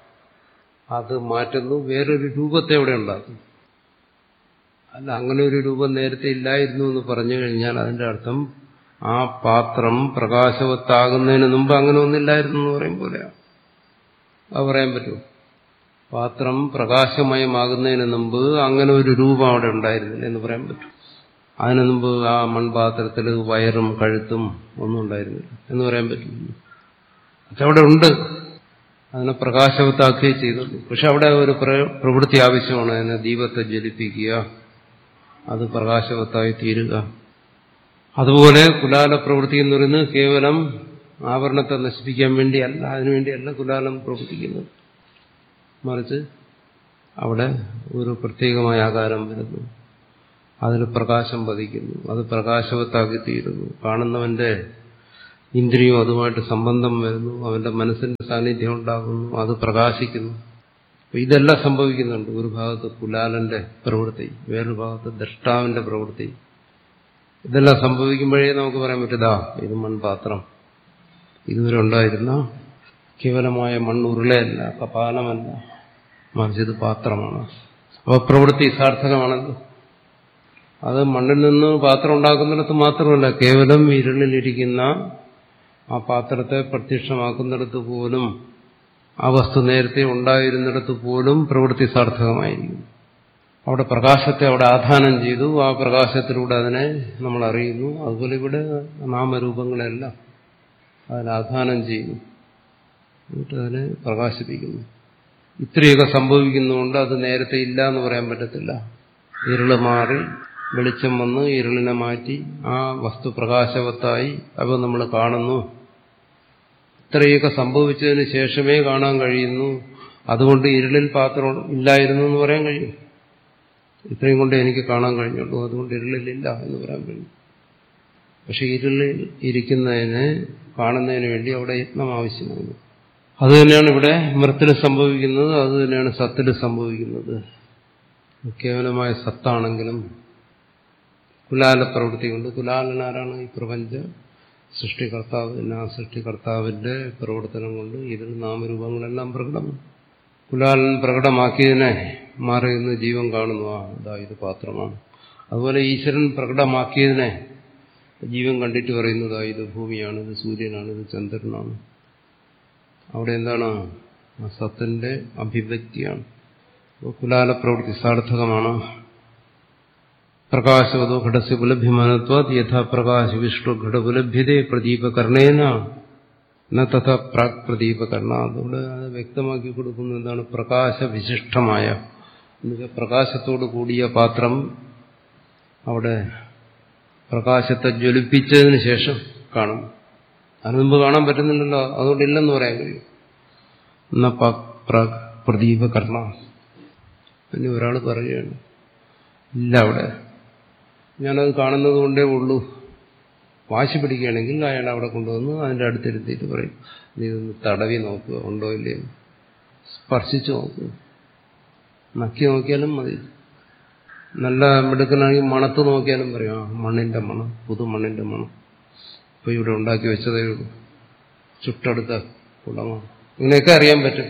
Speaker 4: അത് മാറ്റുന്നു വേറൊരു രൂപത്തെ അവിടെ ഉണ്ടാക്കുന്നു അല്ല അങ്ങനെ ഒരു രൂപം നേരത്തെ ഇല്ലായിരുന്നു എന്ന് പറഞ്ഞു കഴിഞ്ഞാൽ അതിന്റെ അർത്ഥം ആ പാത്രം പ്രകാശവത്താകുന്നതിന് മുമ്പ് അങ്ങനെ ഒന്നില്ലായിരുന്നു എന്ന് പറയും പോലെയാണ് അത് പറയാൻ പറ്റുമോ പാത്രം പ്രകാശമയമാകുന്നതിന് മുമ്പ് അങ്ങനെ ഒരു രൂപം അവിടെ ഉണ്ടായിരുന്നില്ല എന്ന് പറയാൻ പറ്റും അതിനു മുമ്പ് ആ മൺപാത്രത്തിൽ വയറും കഴുത്തും ഒന്നും ഉണ്ടായിരുന്നില്ല എന്ന് പറയാൻ പറ്റില്ല പക്ഷെ അവിടെ ഉണ്ട് അതിനെ പ്രകാശവത്താക്കുകയേ ചെയ്തുള്ളൂ പക്ഷെ അവിടെ ഒരു പ്രവൃത്തി ആവശ്യമാണ് അതിനെ ദീപത്തെ ജ്വലിപ്പിക്കുക അത് പ്രകാശവത്തായി തീരുക അതുപോലെ കുലാല പ്രവൃത്തി എന്ന് പറയുന്നത് കേവലം ആവരണത്തെ നശിപ്പിക്കാൻ വേണ്ടിയല്ല അതിനുവേണ്ടിയല്ല കുലാലം പ്രവർത്തിക്കുന്നത് മറിച്ച് അവിടെ ഒരു പ്രത്യേകമായ ആകാരം വരുന്നു അതിൽ പ്രകാശം പതിക്കുന്നു അത് പ്രകാശവത്താക്കി തീരുന്നു കാണുന്നവന്റെ ഇന്ദ്രിയം അതുമായിട്ട് സംബന്ധം വരുന്നു അവന്റെ മനസ്സിന്റെ സാന്നിധ്യം ഉണ്ടാകുന്നു അത് പ്രകാശിക്കുന്നു അപ്പൊ ഇതെല്ലാം സംഭവിക്കുന്നുണ്ട് ഒരു ഭാഗത്ത് കുലാലന്റെ പ്രവൃത്തി വേറൊരു ഭാഗത്ത് ദ്രഷ്ടാവിന്റെ പ്രവൃത്തി ഇതെല്ലാം സംഭവിക്കുമ്പോഴേ നമുക്ക് പറയാൻ പറ്റില്ല ഇത് മൺപാത്രം ഇതുവരെ ഉണ്ടായിരുന്ന കേവലമായ മണ്ണുരുളയല്ല കപാലമല്ല മറിച്ച് ഇത് പാത്രമാണ് അപ്പോൾ പ്രവൃത്തി സാർത്ഥകമാണല്ലോ അത് മണ്ണിൽ നിന്ന് പാത്രം ഉണ്ടാക്കുന്നിടത്ത് മാത്രമല്ല കേവലം ഇരുളിലിരിക്കുന്ന ആ പാത്രത്തെ പ്രത്യക്ഷമാക്കുന്നിടത്ത് പോലും ആ വസ്തു നേരത്തെ ഉണ്ടായിരുന്നിടത്ത് പോലും പ്രവൃത്തി സാർത്ഥകമായിരിക്കും അവിടെ പ്രകാശത്തെ അവിടെ ആധാനം ചെയ്തു ആ പ്രകാശത്തിലൂടെ അതിനെ നമ്മൾ അറിയുന്നു അതുപോലെ ഇവിടെ നാമരൂപങ്ങളെല്ലാം അതിനെ ആധാനം ചെയ്യുന്നു എന്നിട്ട് അതിനെ പ്രകാശിപ്പിക്കുന്നു ഇത്രയൊക്കെ സംഭവിക്കുന്നതുകൊണ്ട് അത് നേരത്തെ ഇല്ല എന്ന് പറയാൻ പറ്റത്തില്ല ഇരുള് മാറി വെളിച്ചം വന്ന് ഇരുളിനെ മാറ്റി ആ വസ്തു പ്രകാശവത്തായി അവ നമ്മൾ കാണുന്നു ഇത്രയൊക്കെ സംഭവിച്ചതിന് ശേഷമേ കാണാൻ കഴിയുന്നു അതുകൊണ്ട് ഇരുളിൽ പാത്രം ഇല്ലായിരുന്നു എന്ന് പറയാൻ കഴിയും ഇത്രയും കൊണ്ട് എനിക്ക് കാണാൻ കഴിഞ്ഞുള്ളൂ അതുകൊണ്ട് ഇരുളിലില്ല എന്ന് പറയാൻ കഴിയും പക്ഷെ ഇരുളിൽ ഇരിക്കുന്നതിന് കാണുന്നതിന് വേണ്ടി അവിടെ യത്നം ആവശ്യമാണ് അത് തന്നെയാണ് ഇവിടെ മൃത്തിൽ സംഭവിക്കുന്നത് അത് തന്നെയാണ് സത്തിൽ സംഭവിക്കുന്നത് കേവലമായ സത്താണെങ്കിലും കുലാല പ്രവൃത്തി കൊണ്ട് കുലാലനാരാണ് ഈ പ്രപഞ്ച സൃഷ്ടികർത്താവ് തന്നെ ആ സൃഷ്ടികർത്താവിന്റെ പ്രവർത്തനം കൊണ്ട് ഇതിൽ നാമരൂപങ്ങളെല്ലാം പ്രകടമാണ് കുലാലൻ പ്രകടമാക്കിയതിനെ മാറിയുന്ന ജീവൻ കാണുന്നു ആ ഇതാ ഇത് പാത്രമാണ് അതുപോലെ ഈശ്വരൻ പ്രകടമാക്കിയതിനെ ജീവൻ കണ്ടിട്ട് പറയുന്നത് ഇത് ഭൂമിയാണ് ഇത് സൂര്യനാണ് ഇത് ചന്ദ്രനാണ് അവിടെ എന്താണ് ആ സത്തിന്റെ അഭിവ്യക്തിയാണ് കുലാല പ്രവൃത്തി സാർത്ഥകമാണ് പ്രകാശവതോ ഘടസ്യ ഉപലഭ്യമാനത്വാത് യഥാ പ്രകാശ വിഷ്ണു ഘടപുലഭ്യതേ പ്രദീപകർണേന ന തഥ പ്രാക് പ്രദീപകർണ അതുകൊണ്ട് അത് വ്യക്തമാക്കി കൊടുക്കുന്നത് എന്താണ് പ്രകാശവിശിഷ്ടമായ എന്നുവെച്ചാൽ പ്രകാശത്തോട് കൂടിയ പാത്രം അവിടെ പ്രകാശത്തെ ജ്വലിപ്പിച്ചതിന് ശേഷം കാണും അതിന് മുമ്പ് കാണാൻ പറ്റുന്നില്ലല്ലോ അതുകൊണ്ടില്ലെന്ന് പറയാൻ കഴിയും എന്നാ പ്രാക് പ്രദീപകർണ പിന്നെ ഒരാൾ പറയുകയാണ് ഇല്ല അവിടെ ഞാനത് കാണുന്നത് കൊണ്ടേ ഉള്ളൂ വാശി പിടിക്കുകയാണെങ്കിൽ അയാൾ അവിടെ കൊണ്ടുവന്ന് അതിൻ്റെ അടുത്തിരുത്തിയിട്ട് പറയും നീ ഇതൊന്ന് തടവി നോക്കുക ഉണ്ടോ ഇല്ലയോ സ്പർശിച്ചു നോക്കുക നക്കി നോക്കിയാലും മതി നല്ല മിടുക്കനാണെങ്കിൽ മണത്ത് നോക്കിയാലും പറയും ആ മണ്ണിന്റെ മണം പുതു മണ്ണിന്റെ മണം ഇപ്പൊ ഇവിടെ ഉണ്ടാക്കി വെച്ചതേ ഉള്ളൂ ചുട്ടടുത്ത കുളമാണ് ഇങ്ങനെയൊക്കെ അറിയാൻ പറ്റും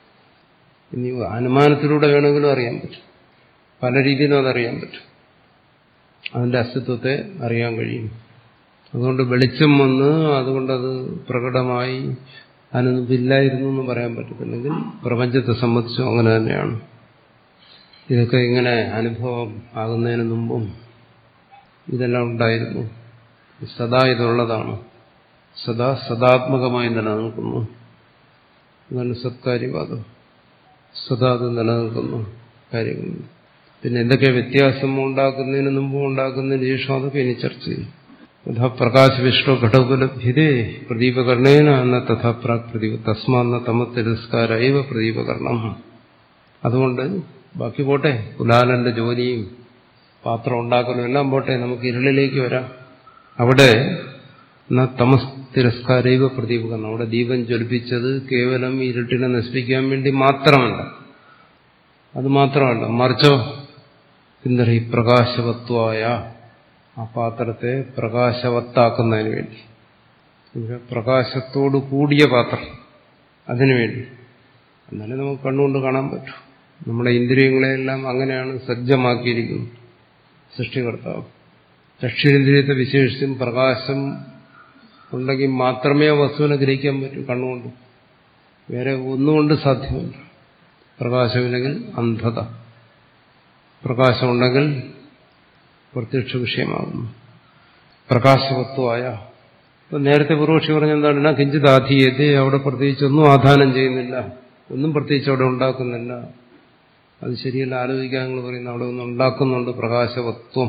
Speaker 4: ഇനി അനുമാനത്തിലൂടെ വേണമെങ്കിലും അറിയാൻ പറ്റും പല രീതിയിലും അതറിയാൻ പറ്റും അതിന്റെ അസ്തിത്വത്തെ അറിയാൻ കഴിയും അതുകൊണ്ട് വെളിച്ചം വന്ന് അതുകൊണ്ടത് പ്രകടമായി അതിനൊന്നുമില്ലായിരുന്നു എന്ന് പറയാൻ പറ്റത്തില്ലെങ്കിൽ പ്രപഞ്ചത്തെ സംബന്ധിച്ചും അങ്ങനെ തന്നെയാണ് ഇതൊക്കെ ഇങ്ങനെ അനുഭവം ആകുന്നതിന് മുമ്പും ഇതെല്ലാം ഉണ്ടായിരുന്നു സദാ ഇതുള്ളതാണ് സദാ സദാത്മകമായി നിലനിൽക്കുന്നു അതാണ് സത്കാര്യവാദം സദാ അത് നിലനിൽക്കുന്നു കാര്യങ്ങൾ പിന്നെ എന്തൊക്കെ വ്യത്യാസം ഉണ്ടാക്കുന്നതിന് മുമ്പും ഉണ്ടാക്കുന്നതിന് ശേഷം അതൊക്കെ ഇനി ചർച്ച ചെയ്യും തഥാ പ്രകാശ വിഷ്ണു ഘടോപലഭ്യതേ പ്രദീപകർണേന എന്ന തഥാ പ്രാക് പ്രദീപ തസ്മാന്ന തമ തിരസ്കാരൈവ പ്രദീപകരണം അതുകൊണ്ട് ബാക്കി പോട്ടെ കുലാലന്റെ ജോലിയും പാത്രം ഉണ്ടാക്കലും എല്ലാം പോട്ടെ നമുക്ക് ഇരുളിലേക്ക് വരാം അവിടെ തമസ് തിരസ്കാരൈവ പ്രദീപകരണം അവിടെ ദീപം ജ്വലിപ്പിച്ചത് കേവലം ഇരുട്ടിനെ നശിപ്പിക്കാൻ വേണ്ടി മാത്രമല്ല അത് മാത്രമല്ല മറിച്ചോ പിന്നീട് ഈ പ്രകാശവത്വായ ആ പാത്രത്തെ പ്രകാശവത്താക്കുന്നതിന് വേണ്ടി പ്രകാശത്തോട് കൂടിയ പാത്രം അതിനുവേണ്ടി എന്നാലേ നമുക്ക് കണ്ണുകൊണ്ട് കാണാൻ പറ്റൂ നമ്മുടെ ഇന്ദ്രിയങ്ങളെല്ലാം അങ്ങനെയാണ് സജ്ജമാക്കിയിരിക്കുന്നത് സൃഷ്ടികർത്താവ് ചക്ഷുരേന്ദ്രിയത്തെ വിശേഷിച്ചും പ്രകാശം ഉണ്ടെങ്കിൽ മാത്രമേ ആ വസ്തുവിനെ ഗ്രഹിക്കാൻ പറ്റൂ കണ്ണുകൊണ്ട് വേറെ ഒന്നുകൊണ്ട് സാധ്യമല്ല പ്രകാശമില്ലെങ്കിൽ അന്ധത പ്രകാശമുണ്ടെങ്കിൽ പ്രത്യക്ഷ വിഷയമാകുന്നു പ്രകാശവത്വമായ നേരത്തെ പൂർവക്ഷി പറഞ്ഞ എന്താണ് കിഞ്ചിത് ആധീയത്തെ അവിടെ പ്രത്യേകിച്ച് ഒന്നും ആധാനം ചെയ്യുന്നില്ല ഒന്നും പ്രത്യേകിച്ച് അവിടെ ഉണ്ടാക്കുന്നില്ല അത് ശരിയല്ല ആലോചിക്കാൻ നിങ്ങൾ പറയുന്നത് അവിടെ ഒന്നും ഉണ്ടാക്കുന്നുണ്ട് പ്രകാശവത്വം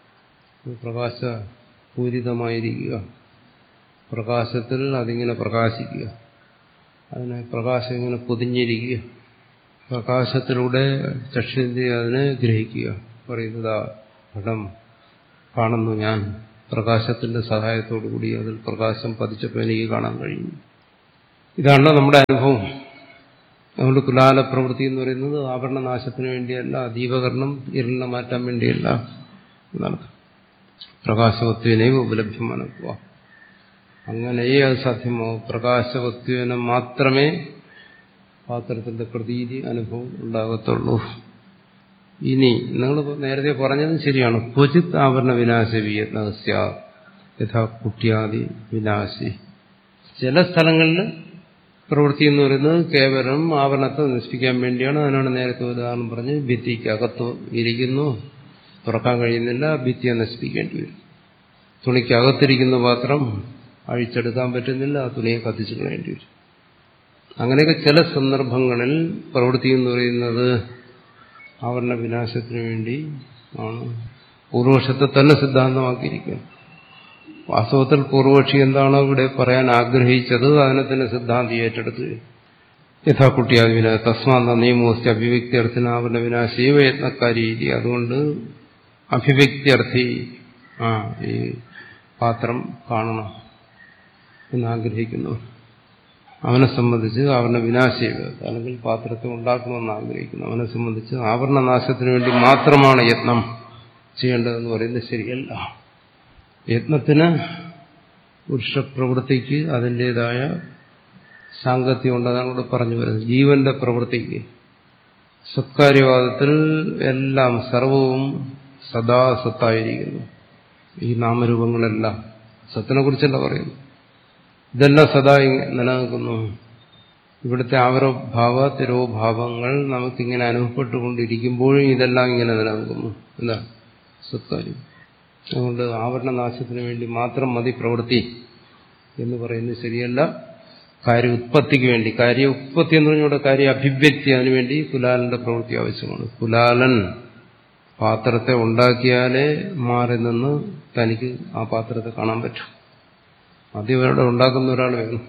Speaker 4: പ്രകാശപൂരിതമായിരിക്കുക പ്രകാശത്തിൽ അതിങ്ങനെ പ്രകാശിക്കുക അതിനെ പ്രകാശം ഇങ്ങനെ പൊതിഞ്ഞിരിക്കുക പ്രകാശത്തിലൂടെ ചക്ഷുവിന്റെ അതിനെ ഗ്രഹിക്കുക പറയുന്നത് ഘടം കാണുന്നു ഞാൻ പ്രകാശത്തിന്റെ സഹായത്തോടു കൂടി അതിൽ പ്രകാശം പതിച്ചപ്പോൾ എനിക്ക് കാണാൻ കഴിയുന്നു ഇതാണ് നമ്മുടെ അനുഭവം അതുകൊണ്ട് കുലാല പ്രവൃത്തി എന്ന് പറയുന്നത് ആഭരണനാശത്തിന് വേണ്ടിയല്ല ദീപകരണം ഇരുളിനെ മാറ്റാൻ വേണ്ടിയല്ല എന്നർത്ഥം പ്രകാശവത്വനെ ഉപലഭ്യമാനക്കുക അങ്ങനെയേ അത് സാധ്യമാവും പ്രകാശവത്വന മാത്രമേ പാത്രത്തിന്റെ പ്രതീതി അനുഭവം ഉണ്ടാകത്തുള്ളൂ ഇനി നിങ്ങൾ നേരത്തെ പറഞ്ഞതും ശരിയാണ് ക്വചിത് ആവരണ വിനാശ വിയത്നസ്യ യഥാ കുട്ടിയാദി വിനാശി ചില സ്ഥലങ്ങളിൽ പ്രവൃത്തി എന്ന് പറയുന്നത് കേവലം ആവരണത്തെ നശിപ്പിക്കാൻ വേണ്ടിയാണ് അതിനാണ് നേരത്തെ ഉദാഹരണം പറഞ്ഞ് ഭിത്തിക്ക് അകത്ത് ഇരിക്കുന്നു തുറക്കാൻ കഴിയുന്നില്ല ഭിത്തിയെ നശിപ്പിക്കേണ്ടി വരും തുണിക്ക് അകത്തിരിക്കുന്ന പാത്രം അഴിച്ചെടുക്കാൻ പറ്റുന്നില്ല ആ തുണിയെ കത്തിച്ചു കളയേണ്ടി വരും അങ്ങനെയൊക്കെ ചില സന്ദർഭങ്ങളിൽ പ്രവൃത്തി എന്ന് പറയുന്നത് ആവരണ വിനാശത്തിന് വേണ്ടി ആണ് പൂർവപക്ഷത്തെ തന്നെ സിദ്ധാന്തമാക്കിയിരിക്കുക വാസ്തവത്തിൽ പൂർവപക്ഷി എന്താണോ ഇവിടെ പറയാൻ ആഗ്രഹിച്ചത് അതിനെ തന്നെ സിദ്ധാന്തി ഏറ്റെടുത്ത് യഥാ കുട്ടിയാവിന തസ്മാന്ത നിയമോസ്തി അഭിവ്യക്തി ആവരണ വിനാശീവ യത്നക്കാരി രീതി അതുകൊണ്ട് അഭിവ്യക്തി ആ ഈ പാത്രം കാണണം എന്നാഗ്രഹിക്കുന്നു അവനെ സംബന്ധിച്ച് ആവരണ വിനാശീവ അല്ലെങ്കിൽ പാത്രത്തെ ഉണ്ടാക്കണമെന്ന് ആഗ്രഹിക്കുന്നു അവനെ സംബന്ധിച്ച് ആവരണ നാശത്തിന് വേണ്ടി മാത്രമാണ് യത്നം ചെയ്യേണ്ടതെന്ന് പറയുന്നത് ശരിയല്ല യത്നത്തിന് പുരുഷപ്രവൃത്തിക്ക് അതിൻ്റെതായ സാങ്കത്യമുണ്ട് അതാണ് ഇവിടെ പറഞ്ഞു വരുന്നത് ജീവന്റെ പ്രവൃത്തിക്ക് സത്കാര്യവാദത്തിൽ എല്ലാം സർവവും സദാ സത്തായിരിക്കുന്നു ഈ നാമരൂപങ്ങളെല്ലാം സത്തിനെ കുറിച്ചല്ല പറയുന്നു ഇതെല്ലാം സദാ നിലനിൽക്കുന്നു ഇവിടുത്തെ ആവരഭാവ തിരോഭാവങ്ങൾ നമുക്കിങ്ങനെ അനുഭവപ്പെട്ടുകൊണ്ടിരിക്കുമ്പോഴും ഇതെല്ലാം ഇങ്ങനെ നിലനിൽക്കുന്നു എന്താ സത്കാര്യം അതുകൊണ്ട് ആവരണനാശത്തിന് വേണ്ടി മാത്രം മതി പ്രവൃത്തി എന്ന് പറയുന്നത് ശരിയല്ല കാര്യ ഉത്പത്തിക്ക് വേണ്ടി കാര്യ ഉത്പത്തി എന്ന് പറഞ്ഞുകൊണ്ട് കാര്യ അഭിവ്യക്തി അതിനുവേണ്ടി കുലാലന്റെ പ്രവൃത്തി ആവശ്യമാണ് കുലാലൻ പാത്രത്തെ ഉണ്ടാക്കിയാലേ മാറി നിന്ന് തനിക്ക് ആ പാത്രത്തെ കാണാൻ പറ്റും ആദ്യം അവിടെ ഉണ്ടാക്കുന്ന ഒരാൾ വേണം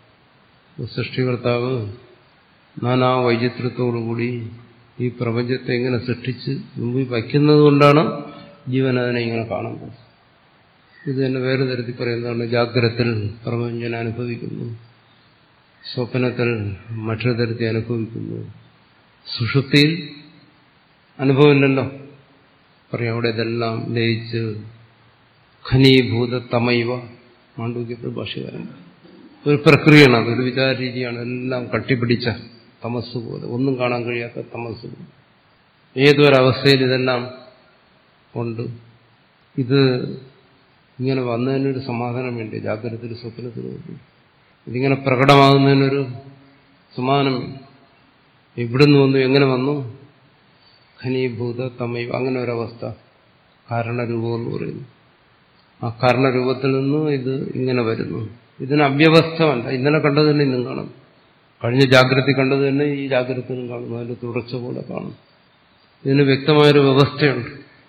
Speaker 4: സൃഷ്ടികർത്താവ് നാനാ വൈചിത്രത്തോടുകൂടി ഈ പ്രപഞ്ചത്തെ എങ്ങനെ സൃഷ്ടിച്ച് മുമ്പിൽ വയ്ക്കുന്നത് കൊണ്ടാണ് ജീവൻ അതിനെ ഇങ്ങനെ കാണുന്നത് ഇത് തന്നെ വേറെ തരത്തിൽ പറയുന്നതാണ് ജാഗ്രത്തിൽ പ്രപഞ്ചൻ അനുഭവിക്കുന്നു സ്വപ്നത്തിൽ മറ്റൊരു തരത്തിൽ അനുഭവിക്കുന്നു സുഷുപ്തിയിൽ അനുഭവമില്ലല്ലോ പറയാം അവിടെ ഇതെല്ലാം ലയിച്ച് ഖനീഭൂത തമൈവ മാണ്ഡൂക്യത്തിൽ ഭാഷകാരൻ ഒരു പ്രക്രിയയാണ് അത് ഒരു വിചാര രീതിയാണ് എല്ലാം കട്ടിപ്പിടിച്ച തമസ് പോലെ ഒന്നും കാണാൻ കഴിയാത്ത തമസ് പോലെ ഏതൊരവസ്ഥയിൽ ഇതെല്ലാം ഉണ്ട് ഇത് ഇങ്ങനെ വന്നതിനൊരു സമാധാനം വേണ്ടി ജാഗ്രതത്തിൽ സ്വപ്നത്തിൽ ഇതിങ്ങനെ പ്രകടമാകുന്നതിനൊരു സമാധാനം എവിടുന്ന് വന്നു എങ്ങനെ വന്നു ഖനീഭൂത തമൈവ അങ്ങനെ ഒരവസ്ഥ കാരണരൂപം എന്ന് പറയുന്നു ആ കാരണരൂപത്തിൽ നിന്ന് ഇത് ഇങ്ങനെ വരുന്നു ഇതിന് അവ്യവസ്ഥമല്ല ഇന്നലെ കണ്ടത് തന്നെ ഇന്നും കാണും കഴിഞ്ഞ ജാഗ്രത കണ്ടത് തന്നെ ഈ ജാഗ്രതയിലും കാണുന്നു അതിന്റെ തുടർച്ച പോലെ കാണും ഇതിന് വ്യക്തമായൊരു വ്യവസ്ഥയുണ്ട്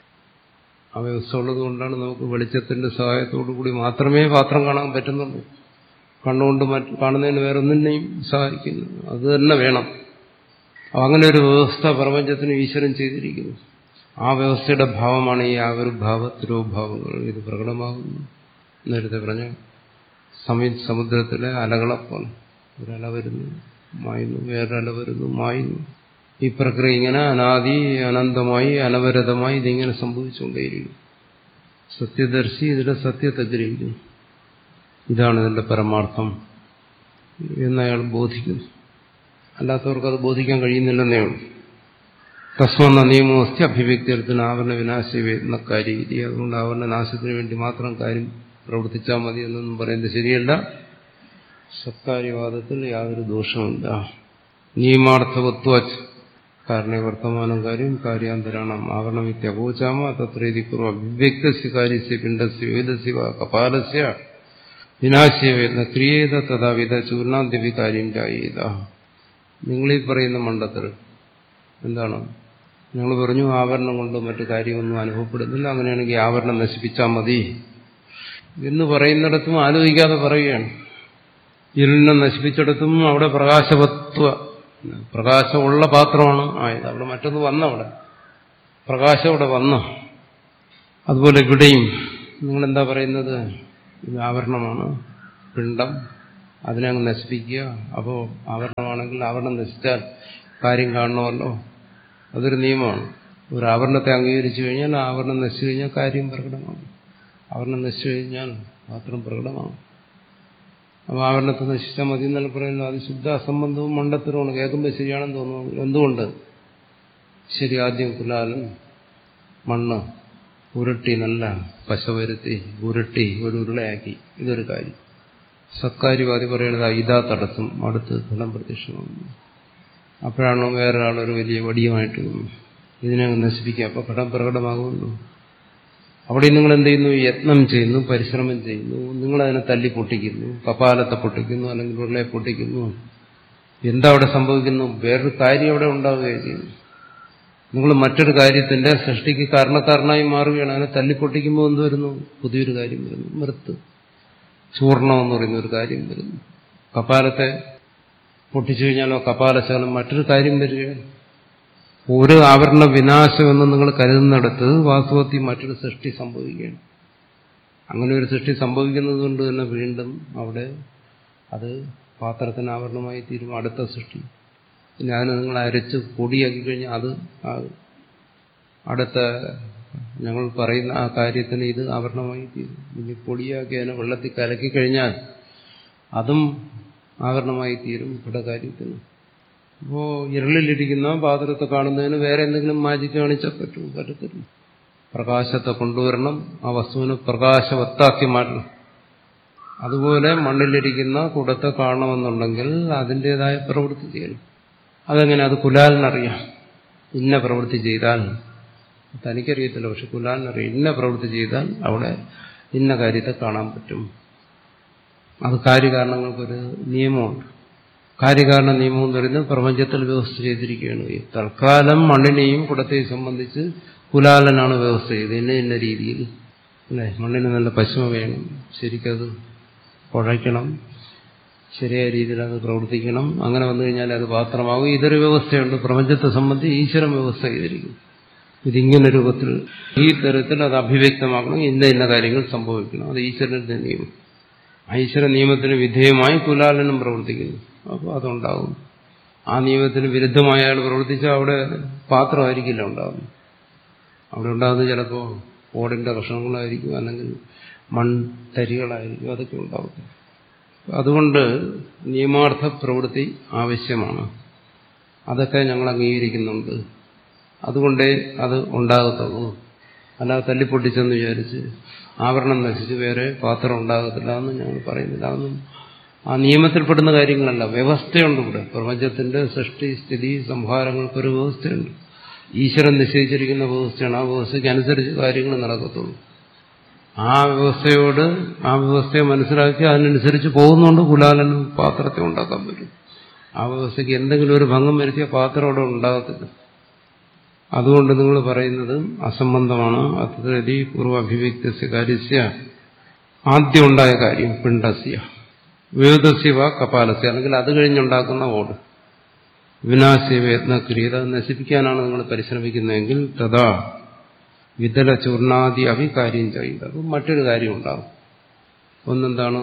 Speaker 4: ആ വ്യവസ്ഥ ഉള്ളത് കൊണ്ടാണ് നമുക്ക് വെളിച്ചത്തിന്റെ സഹായത്തോടു കൂടി മാത്രമേ പാത്രം കാണാൻ പറ്റുന്നുള്ളൂ കണ്ണുകൊണ്ട് മറ്റ് കാണുന്നതിന് വേറെ ഒന്നിനെയും സഹായിക്കുന്നു അത് തന്നെ വേണം അങ്ങനെ ഒരു വ്യവസ്ഥ പ്രപഞ്ചത്തിന് ഈശ്വരൻ ചെയ്തിരിക്കുന്നു ആ വ്യവസ്ഥയുടെ ഭാവമാണ് ഈ ആവിർഭാവ തിരോഭാവങ്ങൾ ഇത് പ്രകടമാകുന്നു നേരത്തെ പറഞ്ഞ സമയ സമുദ്രത്തിലെ അലകളെപ്പോലെ ഒരല വരുന്നു മായുന്നു വേറൊരല വരുന്നു മായുന്നു ഈ പ്രക്രിയ ഇങ്ങനെ അനാദി അനന്തമായി അനവരതമായി ഇതിങ്ങനെ സംഭവിച്ചുകൊണ്ടേയിരിക്കും സത്യദർശി ഇതിന്റെ സത്യത്തെ ഗ്രഹിക്കുന്നു ഇതാണ് ഇതിന്റെ പരമാർത്ഥം എന്നയാൾ ബോധിക്കുന്നു അല്ലാത്തവർക്ക് അത് ബോധിക്കാൻ കഴിയുന്നില്ലെന്നേ ഉള്ളൂ തസ്വന്ന നിയമോസ്തി അഭിവ്യക്തിയർത്ഥത്തിന് ആവരണ വിനാശവേദന കാര്യരീതി അതുകൊണ്ട് ആവരണ നാശത്തിന് വേണ്ടി മാത്രം കാര്യം പ്രവർത്തിച്ചാൽ മതി എന്നൊന്നും പറയുന്നത് ശരിയല്ല സത്കാര്യവാദത്തിൽ യാതൊരു ദോഷമില്ല നിയമാർത്ഥവത്വ കാരണ വർത്തമാനം കാര്യം കാര്യാന്തരാണം ആവരണമിത്യഗോചാമ തത്രേതി പൂർവ്വ അഭിവ്യക്തസ്യ കാര്യസ്യ പിണ്ഡസ്യ വേദസ്യ കപാലസ്യ വിനാശ്യവേദന ക്രിയേത തഥാവിധ ചൂർണാന്തിവി കാര്യം ചായേത നിങ്ങളീ പറയുന്ന മണ്ഡത്തിൽ എന്താണ് ഞങ്ങൾ പറഞ്ഞു ആവരണം കൊണ്ട് മറ്റു കാര്യമൊന്നും അനുഭവപ്പെടുന്നില്ല അങ്ങനെയാണെങ്കിൽ ആവരണം നശിപ്പിച്ചാൽ മതി എന്ന് പറയുന്നിടത്തും ആലോചിക്കാതെ പറയുകയാണ് ഇരുളിനെ നശിപ്പിച്ചിടത്തും അവിടെ പ്രകാശവത്വ പ്രകാശമുള്ള പാത്രമാണ് ആയത് അവിടെ മറ്റൊന്ന് വന്നവിടെ പ്രകാശം അവിടെ വന്നു അതുപോലെ ഇവിടെയും നിങ്ങളെന്താ പറയുന്നത് ഇത് ആവരണമാണ് പിണ്ടം അതിനെ അങ്ങ് നശിപ്പിക്കുക അപ്പോൾ ആവരണമാണെങ്കിൽ ആവരണം നശിച്ചാൽ കാര്യം കാണണമല്ലോ അതൊരു നിയമമാണ് ഒരു ആവരണത്തെ അംഗീകരിച്ചു കഴിഞ്ഞാൽ ആവരണം നശിച്ചു കഴിഞ്ഞാൽ കാര്യം പ്രകടമാകും ആവരണം നശിച്ചു കഴിഞ്ഞാൽ മാത്രം പ്രകടമാകും അപ്പോൾ ആവരണത്തെ നശിച്ചാൽ മതി എന്നല്ല പറയുന്നത് അത് ശുദ്ധ അസംബന്ധവും മണ്ടത്തരവുമാണ് കേൾക്കുമ്പോൾ ശരിയാണെന്ന് തോന്നുന്നു എന്തുകൊണ്ട് ശരി ആദ്യം കുലാലൻ മണ്ണ് ഉരുട്ടി നല്ല പശ വരുത്തി ഉരുട്ടി ഒരു ഉരുളയാക്കി ഇതൊരു കാര്യം സത്കാര്യവാദി പറയുന്നത് ഇതാ തടസ്സം അടുത്ത് ഫലം പ്രത്യക്ഷമാകുന്നു അപ്പോഴാണോ വേറൊരാളൊരു വലിയ വടിയുമായിട്ട് ഇതിനെ നശിപ്പിക്കുക അപ്പോൾ ഘടം പ്രകടമാകുമല്ലോ അവിടെ നിങ്ങൾ എന്ത് ചെയ്യുന്നു യത്നം ചെയ്യുന്നു പരിശ്രമം ചെയ്യുന്നു നിങ്ങളതിനെ തല്ലി പൊട്ടിക്കുന്നു കപാലത്തെ പൊട്ടിക്കുന്നു അല്ലെങ്കിൽ ഉരുളയെ പൊട്ടിക്കുന്നു എന്താ അവിടെ സംഭവിക്കുന്നു വേറൊരു കാര്യം അവിടെ ഉണ്ടാവുകയും ചെയ്യുന്നു നിങ്ങൾ മറ്റൊരു കാര്യത്തിന്റെ സൃഷ്ടിക്ക് കാരണക്കാരനായി മാറുകയാണ് അതിനെ തല്ലിപ്പൊട്ടിക്കുമ്പോൾ എന്ത് വരുന്നു പുതിയൊരു കാര്യം വരുന്നു മൃത്ത് ചൂർണം എന്ന് പറയുന്ന ഒരു കാര്യം വരുന്നു കപാലത്തെ പൊട്ടിച്ചു കഴിഞ്ഞാലോ കപാലശകലം മറ്റൊരു കാര്യം വരികയാണ് ഒരു ആവരണ വിനാശമെന്ന് നിങ്ങൾ കരുതുന്നിടത്ത് വാസ്തവത്തിൽ മറ്റൊരു സൃഷ്ടി സംഭവിക്കുകയാണ് അങ്ങനെ ഒരു സൃഷ്ടി സംഭവിക്കുന്നത് കൊണ്ട് തന്നെ വീണ്ടും അവിടെ അത് പാത്രത്തിന് ആവരണമായി തീരും അടുത്ത സൃഷ്ടി പിന്നെ അതിനെ നിങ്ങൾ അരച്ച് പൊടിയാക്കി കഴിഞ്ഞാൽ അത് അടുത്ത ഞങ്ങൾ പറയുന്ന ആ കാര്യത്തിന് ഇത് ആവരണമായി തീരും ഇനി പൊടിയാക്കി അതിനെ വെള്ളത്തിൽ കലക്കി കഴിഞ്ഞാൽ അതും ആവരണമായി തീരും ഇവിടെ കാര്യത്തിന് അപ്പോൾ ഇരുളിലിരിക്കുന്ന പാത്രത്തെ കാണുന്നതിന് വേറെ എന്തെങ്കിലും മാജിക്ക് കാണിച്ചാൽ പറ്റും പറ്റത്തില്ല പ്രകാശത്തെ കൊണ്ടുവരണം ആ വസ്തുവിനെ പ്രകാശവത്താക്കി മാറ്റണം അതുപോലെ മണ്ണിലിരിക്കുന്ന കുടത്തെ കാണണമെന്നുണ്ടെങ്കിൽ അതിൻ്റെതായ പ്രവൃത്തി ചെയ്യണം അതെങ്ങനെ അത് കുലാലിനറിയാം ഇന്ന പ്രവൃത്തി ചെയ്താൽ തനിക്കറിയത്തില്ല പക്ഷെ കുലാലിനറിയാം ഇന്ന പ്രവൃത്തി ചെയ്താൽ അവിടെ ഇന്ന കാര്യത്തെ കാണാൻ പറ്റും അത് കാര്യകാരണങ്ങൾക്കൊരു നിയമമുണ്ട് കാര്യകാരണ നിയമം എന്ന് പറയുന്നത് പ്രപഞ്ചത്തിൽ വ്യവസ്ഥ ചെയ്തിരിക്കുകയാണ് ഈ തൽക്കാലം മണ്ണിനെയും കുടത്തെയും സംബന്ധിച്ച് കുലാലനാണ് വ്യവസ്ഥ ചെയ്തത് ഇന്ന ഇന്ന രീതിയിൽ അല്ലേ മണ്ണിന് നല്ല പശുമ വേണം ശരിക്കത് കുഴയ്ക്കണം ശരിയായ രീതിയിൽ അത് പ്രവർത്തിക്കണം അങ്ങനെ വന്നു കഴിഞ്ഞാൽ അത് പാത്രമാകും ഇതൊരു വ്യവസ്ഥയുണ്ട് പ്രപഞ്ചത്തെ സംബന്ധിച്ച് ഈശ്വരം വ്യവസ്ഥ ചെയ്തിരിക്കുന്നു ഇതിങ്ങനെ രൂപത്തിൽ ഈ തരത്തിൽ അത് അഭിവ്യക്തമാക്കണം ഇന്ന ഇന്ന കാര്യങ്ങൾ സംഭവിക്കണം അത് ഈശ്വരന്റെ നിയമം ഈശ്വര നിയമത്തിന് വിധേയമായി കുലാലനം പ്രവർത്തിക്കുന്നു അപ്പോൾ അതുണ്ടാകും ആ നിയമത്തിന് വിരുദ്ധമായ അയാൾ പ്രവർത്തിച്ചാൽ അവിടെ പാത്രമായിരിക്കില്ല ഉണ്ടാകുന്നത് അവിടെ ഉണ്ടാകുന്നത് ചിലപ്പോൾ ഓടിന്റെ കഷ്ണങ്ങളായിരിക്കും അല്ലെങ്കിൽ മൺതരികളായിരിക്കും അതൊക്കെ ഉണ്ടാവും അതുകൊണ്ട് നിയമാർത്ഥ പ്രവൃത്തി ആവശ്യമാണ് അതൊക്കെ ഞങ്ങൾ അംഗീകരിക്കുന്നുണ്ട് അതുകൊണ്ടേ അത് ഉണ്ടാകത്തുള്ളൂ അല്ലാതെ തല്ലിപ്പൊട്ടിച്ചെന്ന് വിചാരിച്ച് ആവരണം നശിച്ച് വേറെ പാത്രം ഉണ്ടാകത്തില്ല എന്ന് ഞങ്ങൾ പറയുന്നില്ല അതൊന്നും ആ നിയമത്തിൽപ്പെടുന്ന കാര്യങ്ങളല്ല വ്യവസ്ഥയുണ്ട് ഇവിടെ പ്രപഞ്ചത്തിന്റെ സൃഷ്ടി സ്ഥിതി സംഹാരങ്ങൾക്കൊരു വ്യവസ്ഥയുണ്ട് ഈശ്വരൻ നിശ്ചയിച്ചിരിക്കുന്ന വ്യവസ്ഥയാണ് ആ വ്യവസ്ഥയ്ക്ക് അനുസരിച്ച് കാര്യങ്ങൾ നടക്കത്തുള്ളൂ ആ വ്യവസ്ഥയോട് ആ വ്യവസ്ഥയെ മനസ്സിലാക്കി അതിനനുസരിച്ച് പോകുന്നുകൊണ്ട് കുലാലനും പാത്രത്തെ ഉണ്ടാക്കാൻ പറ്റും ആ വ്യവസ്ഥയ്ക്ക് എന്തെങ്കിലും ഒരു ഭംഗം വരുത്തിയ പാത്രം അവിടെ ഉണ്ടാകത്തില്ല അതുകൊണ്ട് നിങ്ങൾ പറയുന്നത് അസംബന്ധമാണ് അത്രതി പൂർവാഭിവ്യക്തസ്യ കാര്യസ്യ ആദ്യം ഉണ്ടായ കാര്യം പിണ്ടസ്യ വേദസ്യവ കപാലസ്യ അല്ലെങ്കിൽ അത് കഴിഞ്ഞുണ്ടാക്കുന്ന ഓട് വിനാശയത്നക്രിയത നശിപ്പിക്കാനാണ് നിങ്ങൾ പരിശ്രമിക്കുന്നതെങ്കിൽ തഥാ വിതല ചൂർണാദി അഭി കാര്യം ചെയ്യുന്നത് അപ്പം മറ്റൊരു കാര്യം ഉണ്ടാകും ഒന്നെന്താണ്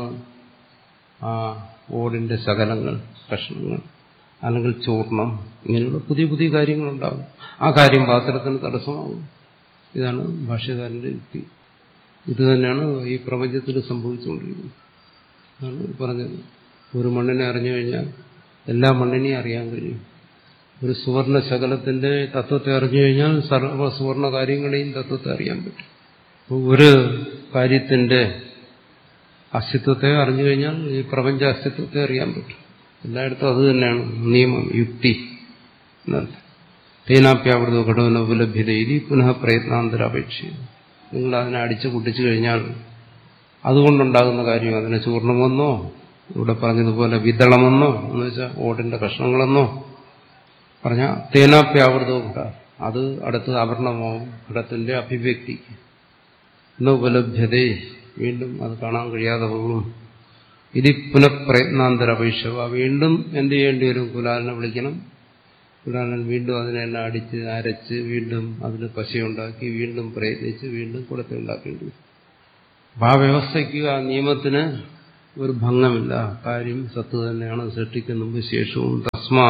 Speaker 4: ആ ഓടിന്റെ ശകലങ്ങൾ കഷ്ണങ്ങൾ അല്ലെങ്കിൽ ചൂർണം ഇങ്ങനെയുള്ള പുതിയ പുതിയ കാര്യങ്ങളുണ്ടാകും ആ കാര്യം പാത്രത്തിന് തടസ്സമാകും ഇതാണ് ഭാഷ്യകാരന്റെ യുക്തി ഇത് തന്നെയാണ് ഈ പ്രപഞ്ചത്തിൽ സംഭവിച്ചുകൊണ്ടിരിക്കുന്നത് അതാണ് പറഞ്ഞത് ഒരു മണ്ണിനെ അറിഞ്ഞു കഴിഞ്ഞാൽ എല്ലാ മണ്ണിനെയും അറിയാൻ കഴിയും ഒരു സുവർണ ശകലത്തിന്റെ തത്വത്തെ അറിഞ്ഞു കഴിഞ്ഞാൽ സർവ സുവർണ കാര്യങ്ങളെയും തത്വത്തെ അറിയാൻ പറ്റും ഒരു കാര്യത്തിന്റെ അസ്തിത്വത്തെ അറിഞ്ഞു കഴിഞ്ഞാൽ ഈ പ്രപഞ്ച അസ്തിത്വത്തെ അറിയാൻ പറ്റും എല്ലായിടത്തും അത് തന്നെയാണ് നിയമം യുക്തി എന്നർത്ഥം തേനാപ്യാവൃത ഘടന ഉപലഭ്യത ഇതി പുനഃ പ്രയത്നാന്തരാപേക്ഷ നിങ്ങൾ അതിനെ അടിച്ചു പൊട്ടിച്ചു കഴിഞ്ഞാൽ അതുകൊണ്ടുണ്ടാകുന്ന കാര്യം അതിനെ ചൂർണമെന്നോ ഇവിടെ പറഞ്ഞതുപോലെ വിതളമെന്നോ എന്ന് വെച്ചാൽ ഓടിന്റെ കഷ്ണങ്ങളെന്നോ പറഞ്ഞ തേനാപ്യാവൃതവും ഘട അത് അടുത്ത് ആവരണമാവും ഘടത്തിന്റെ അഭിവ്യക്തിക്ക് എന്ന ഉപലഭ്യതേ വീണ്ടും അത് കാണാൻ കഴിയാതെ പോകും ഇത് പുനഃപ്രയത്നാന്തര അപേക്ഷ വീണ്ടും എന്ത് ചെയ്യേണ്ടി വരും കുലാലിനെ വിളിക്കണം കുലാലൻ വീണ്ടും അതിനെല്ലാം അടിച്ച് അരച്ച് വീണ്ടും അതിന് പശയുണ്ടാക്കി വീണ്ടും പ്രയത്നിച്ച് വീണ്ടും കുടത്തെ ഉണ്ടാക്കേണ്ടി വരും അപ്പൊ ആ വ്യവസ്ഥയ്ക്ക് ആ നിയമത്തിന് ഒരു ഭംഗമില്ല കാര്യം സത്ത് തന്നെയാണ് സൃഷ്ടിക്ക് മുമ്പ് ശേഷവും തസ്മാ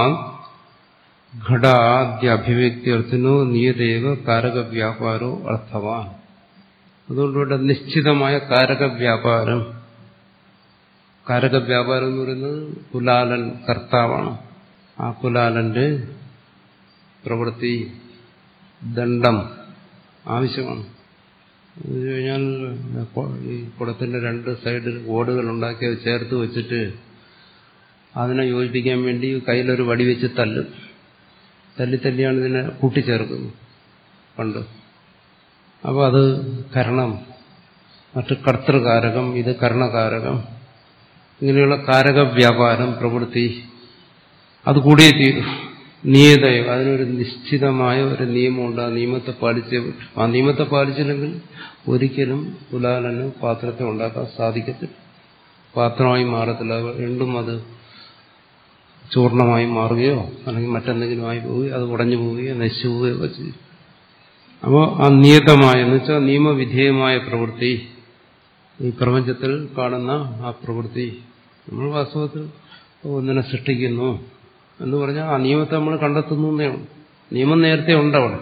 Speaker 4: ഘടാദ്യഭിവ്യക്തിയർത്ഥനോ നിയതേവ കാരക വ്യാപാരോ അർത്ഥവാൻ അതുകൊണ്ട് ഇവിടെ നിശ്ചിതമായ കാരക വ്യാപാരം കാരക വ്യാപാരം എന്ന് പറയുന്നത് കുലാലൻ കർത്താവാണ് ആ കുലാലന്റെ പ്രവൃത്തി ദണ്ഡം ആവശ്യമാണ് എന്ന് കഴിഞ്ഞാൽ ഈ കുടത്തിന്റെ രണ്ട് സൈഡിൽ ഓടുകൾ ഉണ്ടാക്കി അത് ചേർത്ത് വെച്ചിട്ട് അതിനെ യോജിപ്പിക്കാൻ വേണ്ടി കയ്യിലൊരു വടി വെച്ച് തല്ലും തല്ലി തല്ലിയാണ് ഇതിനെ കൂട്ടിച്ചേർക്കുന്നത് പണ്ട് അപ്പോൾ അത് കരണം മറ്റ് കർത്തൃകാരകം ഇത് കർണകാരകം ഇങ്ങനെയുള്ള കാരക വ്യാപാരം പ്രവൃത്തി അത് കൂടിയേ തീരും നിയതയോ അതിനൊരു നിശ്ചിതമായ ഒരു നിയമമുണ്ട് ആ നിയമത്തെ പാലിച്ചേ പറ്റും ആ നിയമത്തെ പാലിച്ചില്ലെങ്കിൽ ഒരിക്കലും കുലാലന് പാത്രത്തെ ഉണ്ടാക്കാൻ സാധിക്കത്തില്ല പാത്രമായി മാറത്തില്ല വീണ്ടും അത് ചൂർണമായി മാറുകയോ അല്ലെങ്കിൽ മറ്റെന്തെങ്കിലും ആയി പോവുകയോ അത് ഉടഞ്ഞു പോവുകയോ നശിച്ചു പോവുകയോ ഒക്കെ ചെയ്യും അപ്പോൾ ആ നിയതമായ എന്ന് വെച്ചാൽ നിയമവിധേയമായ പ്രവൃത്തി ഈ പ്രപഞ്ചത്തിൽ കാണുന്ന ആ പ്രവൃത്തി നമ്മൾ വാസ്തവത്തിൽ ഒന്നിനെ സൃഷ്ടിക്കുന്നു എന്ന് പറഞ്ഞാൽ ആ നിയമത്തെ നമ്മൾ കണ്ടെത്തുന്നു എന്നേ നിയമം നേരത്തെ ഉണ്ട് അവിടെ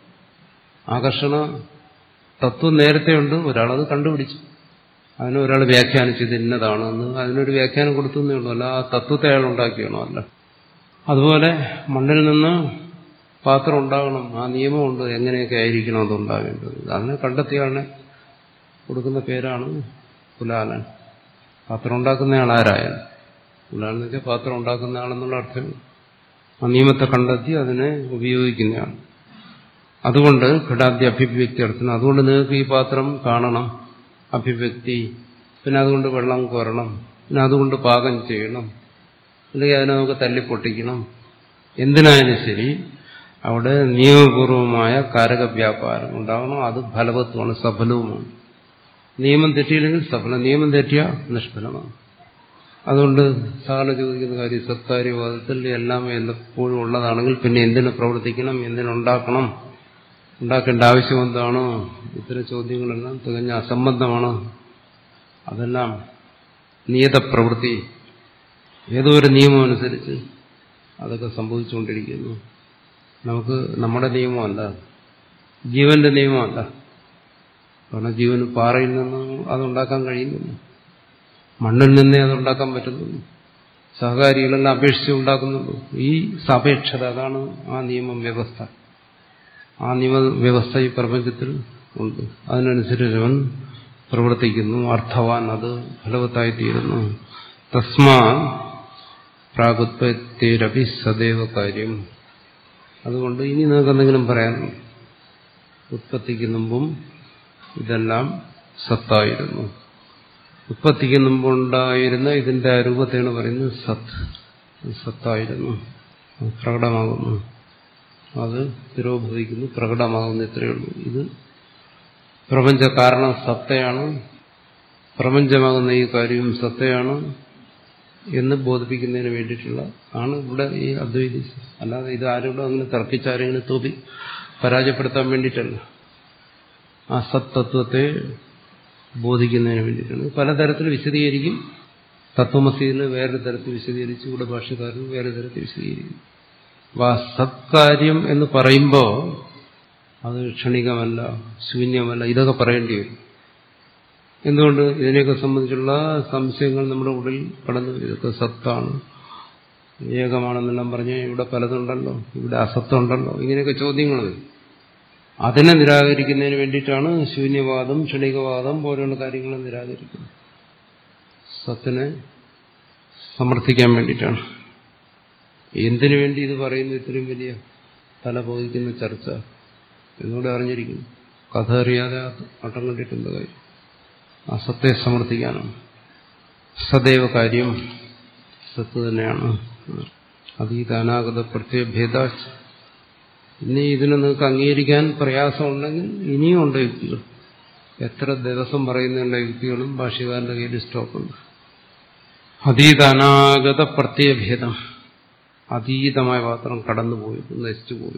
Speaker 4: ആകർഷണ തത്വം നേരത്തെ ഉണ്ട് ഒരാളത് കണ്ടുപിടിച്ചു അതിന് ഒരാൾ വ്യാഖ്യാനിച്ചത് ഇന്നതാണെന്ന് അതിനൊരു വ്യാഖ്യാനം കൊടുത്തേ ഉള്ളൂ അല്ല ആ തത്വത്തെ അയാൾ ഉണ്ടാക്കിയണോ അല്ല അതുപോലെ മണ്ണിൽ നിന്ന് പാത്രം ഉണ്ടാകണം ആ നിയമമുണ്ട് എങ്ങനെയൊക്കെ ആയിരിക്കണം അത് ഉണ്ടാകേണ്ടത് അതിനെ കണ്ടെത്തിയാളിനെ കൊടുക്കുന്ന പേരാണ് കുലാലൻ പാത്രം ഉണ്ടാക്കുന്നയാൾ ആരായാലും കുലാലൻ എന്ന് വെച്ചാൽ പാത്രം ഉണ്ടാക്കുന്ന ആളെന്നുള്ള അർത്ഥം ആ നിയമത്തെ കണ്ടെത്തി അതിനെ ഉപയോഗിക്കുന്നയാണ് അതുകൊണ്ട് ഘടാദ്യ അഭിവ്യക്തി അർത്ഥം അതുകൊണ്ട് നിങ്ങൾക്ക് ഈ പാത്രം കാണണം അഭിവ്യക്തി പിന്നെ അതുകൊണ്ട് വെള്ളം കോരണം പിന്നെ അതുകൊണ്ട് പാകം ചെയ്യണം അല്ലെങ്കിൽ അതിനെ നമുക്ക് തല്ലിപ്പൊട്ടിക്കണം എന്തിനായാലും ശരി അവിടെ നിയമപൂർവമായ കാരക വ്യാപാരം ഉണ്ടാകണം അത് ഫലവത്വമാണ് സഫലവുമാണ് നിയമം തെറ്റിയില്ലെങ്കിൽ സഫലം നിയമം തെറ്റിയ നിഷ്ഫലമാണ് അതുകൊണ്ട് സാറിന് ചോദിക്കുന്ന കാര്യം സത്കാര്യവാദത്തിൽ എല്ലാം എപ്പോഴും ഉള്ളതാണെങ്കിൽ പിന്നെ എന്തിനു പ്രവർത്തിക്കണം എന്തിനുണ്ടാക്കണം ഉണ്ടാക്കേണ്ട ആവശ്യം എന്താണോ ഇത്തരം ചോദ്യങ്ങളെല്ലാം തികഞ്ഞ അസംബന്ധമാണ് അതെല്ലാം നിയതപ്രവൃത്തി ഏതോ ഒരു നിയമം അനുസരിച്ച് അതൊക്കെ സംഭവിച്ചുകൊണ്ടിരിക്കുന്നു നമുക്ക് നമ്മുടെ നിയമമല്ല ജീവന്റെ നിയമമല്ല കാരണം ജീവന് പാറയിൽ നിന്ന് അതുണ്ടാക്കാൻ കഴിയുന്നില്ല മണ്ണിൽ നിന്നേ അതുണ്ടാക്കാൻ പറ്റുന്നുള്ളൂ സഹകാരികളെല്ലാം അപേക്ഷിച്ച് ഉണ്ടാക്കുന്നുള്ളൂ ഈ സാപേക്ഷത അതാണ് ആ നിയമം വ്യവസ്ഥ ആ നിയമ വ്യവസ്ഥ ഈ പ്രപഞ്ചത്തിൽ ഉണ്ട് അതിനനുസരിച്ച് അവൻ പ്രവർത്തിക്കുന്നു അർത്ഥവാൻ അത് ഫലവത്തായിത്തീരുന്നു തസ്മാ പ്രാഗുത്പത്തിരപി സദൈവ കാര്യം അതുകൊണ്ട് ഇനി നിങ്ങൾക്ക് എന്തെങ്കിലും പറയാൻ ഉത്പത്തിക്ക് മുമ്പും ഇതെല്ലാം സത്തായിരുന്നു ഉത്പത്തിക്ക് മുമ്പുണ്ടായിരുന്ന ഇതിന്റെ രൂപത്തെയാണ് പറയുന്നത് സത്ത് സത്തായിരുന്നു അത് പ്രകടമാകുന്നു അത് തിരോഭവിക്കുന്നു പ്രകടമാകുന്നു ഇത്രയേ ഉള്ളൂ ഇത് പ്രപഞ്ച കാരണം സത്തയാണ് പ്രപഞ്ചമാകുന്ന ഈ കാര്യവും സത്തയാണ് എന്ന് ബോധിപ്പിക്കുന്നതിന് വേണ്ടിയിട്ടുള്ള ആണ് ഇവിടെ ഈ അദ്വൈതി അല്ലാതെ ഇത് ആരോടും അങ്ങനെ തർക്കിച്ചാരെങ്കിലും തോപ്പി പരാജയപ്പെടുത്താൻ വേണ്ടിയിട്ടല്ല ആ സത്തത്വത്തെ ബോധിക്കുന്നതിന് വേണ്ടിയിട്ടാണ് പലതരത്തിൽ വിശദീകരിക്കും തത്വമസീന് വേറെ തരത്തിൽ വിശദീകരിച്ചു ഇവിടെ ഭാഷകാരൻ വേറെ തരത്തിൽ വിശദീകരിക്കും അപ്പൊ ആ സത്കാര്യം എന്ന് പറയുമ്പോൾ അത് ക്ഷണികമല്ല ശൂന്യമല്ല ഇതൊക്കെ പറയേണ്ടി വരും എന്തുകൊണ്ട് ഇതിനെയൊക്കെ സംബന്ധിച്ചുള്ള സംശയങ്ങൾ നമ്മുടെ ഉള്ളിൽ കടന്നു വരും ഇതൊക്കെ സത്താണ് ഏകമാണെന്നെല്ലാം പറഞ്ഞ് ഇവിടെ പലതുണ്ടല്ലോ ഇവിടെ അസത്തുണ്ടല്ലോ ഇങ്ങനെയൊക്കെ ചോദ്യങ്ങൾ വരും അതിനെ നിരാകരിക്കുന്നതിന് വേണ്ടിയിട്ടാണ് ശൂന്യവാദം ക്ഷണികവാദം പോലെയുള്ള കാര്യങ്ങൾ നിരാകരിക്കുന്നത് സത്തിനെ സമർത്ഥിക്കാൻ വേണ്ടിയിട്ടാണ് എന്തിനു വേണ്ടി ഇത് പറയുന്നു ഇത്രയും വലിയ തല പോയിക്കുന്ന ചർച്ച എന്നോട് അറിഞ്ഞിരിക്കുന്നു കഥ അറിയാതെ അട്ടം കണ്ടിട്ടുണ്ട് കാര്യം ആ സത്തെ സമർത്ഥിക്കാനാണ് സദൈവ കാര്യം സത്ത് തന്നെയാണ് അതീത അനാഗത പ്രത്യേകഭേദ ഇനി ഇതിനെ നിങ്ങൾക്ക് അംഗീകരിക്കാൻ പ്രയാസമുണ്ടെങ്കിൽ ഇനിയും ഉണ്ട് യുക്തികൾ എത്ര ദിവസം പറയുന്നുള്ള യുക്തികളും ഭാഷ്യകാരന്റെ കയ്യിൽ സ്റ്റോക്കുണ്ട് അതീത അനാഗത പ്രത്യയഭേദം അതീതമായ പാത്രം കടന്നുപോയി നശിച്ചു പോയി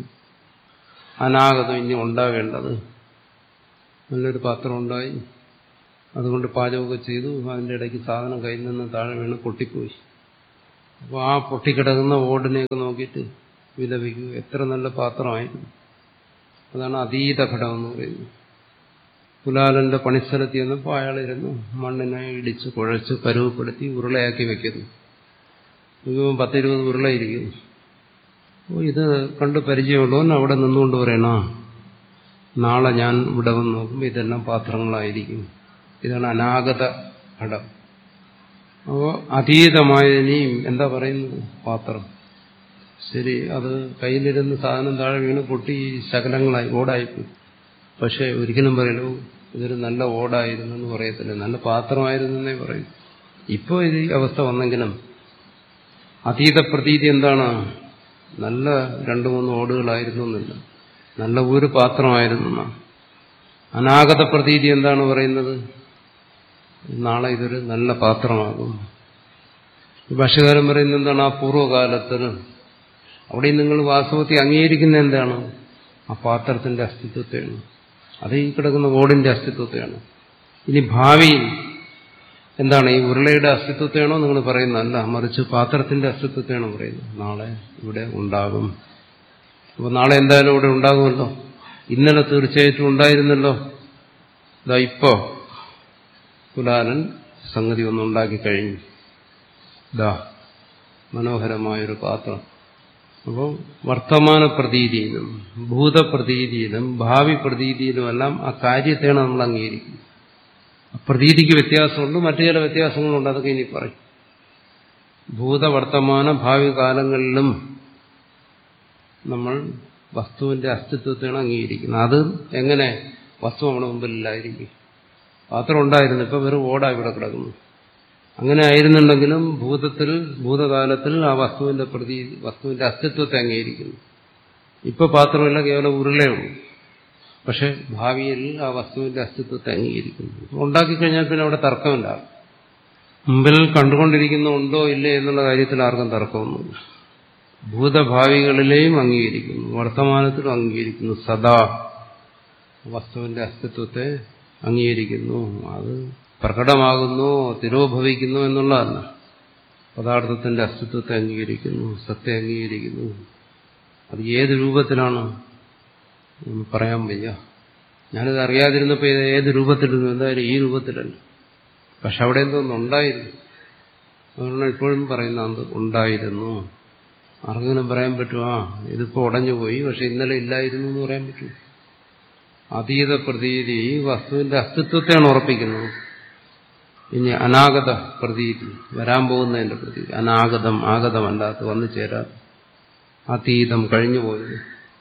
Speaker 4: അനാഗതം ഇനി ഉണ്ടാകേണ്ടത് നല്ലൊരു പാത്രം ഉണ്ടായി അതുകൊണ്ട് പാചകമൊക്കെ ചെയ്തു അതിൻ്റെ ഇടയ്ക്ക് സാധനം കയ്യിൽ നിന്ന് താഴെ വീണ് പൊട്ടിപ്പോയി അപ്പോൾ ആ പൊട്ടിക്കിടക്കുന്ന ഓടിനെയൊക്കെ നോക്കിയിട്ട് വിലപിക്കൂ എത്ര നല്ല പാത്രമായിരുന്നു അതാണ് അതീത ഘടം എന്ന് പറയുന്നത് കുലാലന്റെ പണിസ്ഥലത്ത് ചെന്നപ്പോൾ അയാളിരുന്നു മണ്ണിനെ ഇടിച്ച് കുഴച്ച് പരുവപ്പെടുത്തി ഉരുളയാക്കി വെക്കുന്നു മിനിമം പത്തിരുപത് ഉരുളയിരിക്കുന്നു അപ്പോൾ ഇത് കണ്ട് പരിചയമുള്ളവൻ അവിടെ നിന്നുകൊണ്ട് പറയണ നാളെ ഞാൻ ഇവിടെ വന്ന് നോക്കുമ്പോൾ ഇതെല്ലാം പാത്രങ്ങളായിരിക്കും ഇതാണ് അനാഗത ഘടം അപ്പോൾ അതീതമായതിനെയും എന്താ പറയുന്നത് പാത്രം ശരി അത് കയ്യിലിരുന്ന് സാധനം താഴെ വീണ് പൊട്ടി ശകലങ്ങളായി ഓടായിപ്പോയി പക്ഷെ ഒരിക്കലും പറയലോ ഇതൊരു നല്ല ഓടായിരുന്നു എന്ന് പറയത്തില്ല നല്ല പാത്രമായിരുന്നു എന്നേ പറയും ഇപ്പോൾ ഇത് ഈ അവസ്ഥ വന്നെങ്കിലും അതീത പ്രതീതി എന്താണ് നല്ല രണ്ടു മൂന്ന് ഓടുകളായിരുന്നു എന്നില്ല നല്ല ഒരു പാത്രമായിരുന്നു എന്നാണ് അനാഗത പ്രതീതി എന്താണ് പറയുന്നത് നാളെ ഇതൊരു നല്ല പാത്രമാകും ഭാഷകാരൻ പറയുന്നത് എന്താണ് ആ പൂർവ്വകാലത്തിന് അവിടെ നിങ്ങൾ വാസ്തവത്തിൽ അംഗീകരിക്കുന്ന എന്താണ് ആ പാത്രത്തിന്റെ അസ്തിത്വത്തെയാണ് അത് ഈ കിടക്കുന്ന ഓടിന്റെ അസ്തിത്വത്തെയാണ് ഇനി ഭാവിയിൽ എന്താണ് ഈ ഉരുളയുടെ അസ്തിത്വത്തെയാണോ നിങ്ങൾ പറയുന്നതല്ല മറിച്ച് പാത്രത്തിന്റെ അസ്തിത്വത്തെയാണോ പറയുന്നത് നാളെ ഇവിടെ ഉണ്ടാകും അപ്പോൾ നാളെ എന്തായാലും ഇവിടെ ഉണ്ടാകുമല്ലോ ഇന്നലെ തീർച്ചയായിട്ടും ഉണ്ടായിരുന്നല്ലോ ഇതാ ഇപ്പോ കുലാലൻ സംഗതി ഒന്നുണ്ടാക്കി കഴിഞ്ഞു ഇതാ മനോഹരമായൊരു പാത്രം അപ്പോൾ വർത്തമാന പ്രതീതിയിലും ഭൂതപ്രതീതിയിലും ഭാവി പ്രതീതിയിലുമെല്ലാം ആ കാര്യത്തെയാണ് നമ്മൾ അംഗീകരിക്കുന്നത് പ്രതീതിക്ക് വ്യത്യാസമുണ്ട് മറ്റു ചില വ്യത്യാസങ്ങളുണ്ട് അതൊക്കെ ഇനി പറയും ഭൂതവർത്തമാന ഭാവി കാലങ്ങളിലും നമ്മൾ വസ്തുവിന്റെ അസ്തിത്വത്തെയാണ് അംഗീകരിക്കുന്നത് അത് എങ്ങനെ വസ്തു നമ്മുടെ മുമ്പിലില്ലായിരിക്കും പാത്രം ഉണ്ടായിരുന്നു ഇപ്പൊ വെറും ഓടാ ഇവിടെ കിടക്കുന്നു അങ്ങനെ ആയിരുന്നുണ്ടെങ്കിലും ഭൂതത്തിൽ ഭൂതകാലത്തിൽ ആ വസ്തുവിന്റെ പ്രതി വസ്തുവിന്റെ അസ്തിത്വത്തെ അംഗീകരിക്കുന്നു ഇപ്പൊ പാത്രമല്ല കേവലം ഉരുളേ ഉള്ളൂ പക്ഷെ ഭാവിയിൽ ആ വസ്തുവിന്റെ അസ്തിത്വത്തെ അംഗീകരിക്കുന്നു ഉണ്ടാക്കിക്കഴിഞ്ഞാൽ പിന്നെ അവിടെ തർക്കമില്ല മുമ്പിൽ കണ്ടുകൊണ്ടിരിക്കുന്ന ഉണ്ടോ ഇല്ലേ എന്നുള്ള കാര്യത്തിൽ ആർക്കും തർക്കമൊന്നുമില്ല ഭൂതഭാവികളിലെയും അംഗീകരിക്കുന്നു വർത്തമാനത്തിലും അംഗീകരിക്കുന്നു സദാ വസ്തുവിന്റെ അസ്തിത്വത്തെ അംഗീകരിക്കുന്നു അത് പ്രകടമാകുന്നു തിരോഭവിക്കുന്നു എന്നുള്ളതല്ല പദാർത്ഥത്തിന്റെ അസ്തിത്വത്തെ അംഗീകരിക്കുന്നു സത്യം അംഗീകരിക്കുന്നു അത് ഏത് രൂപത്തിലാണ് എന്ന് പറയാൻ വയ്യ ഞാനിത് അറിയാതിരുന്നപ്പോൾ ഇത് ഏത് രൂപത്തിലിരുന്നു എന്തായാലും ഈ രൂപത്തിലല്ല പക്ഷെ അവിടെ എന്തോന്നുണ്ടായിരുന്നു അതുകൊണ്ടാണ് ഇപ്പോഴും പറയുന്ന അത് ഉണ്ടായിരുന്നു ആർക്കെങ്കിലും പറയാൻ പറ്റുമോ ആ ഇതിപ്പോ ഉടഞ്ഞുപോയി പക്ഷെ ഇന്നലെ ഇല്ലായിരുന്നു എന്ന് പറയാൻ പറ്റുമോ അതീത പ്രതീതി വസ്തുവിന്റെ അസ്തിത്വത്തെയാണ് ഉറപ്പിക്കുന്നത് ഇനി അനാഗത പ്രതീതി വരാൻ പോകുന്നതിന്റെ പ്രതീതി അനാഗതം ആഗതമല്ലാത്ത വന്നു ചേരാ അതീതം കഴിഞ്ഞു പോയത്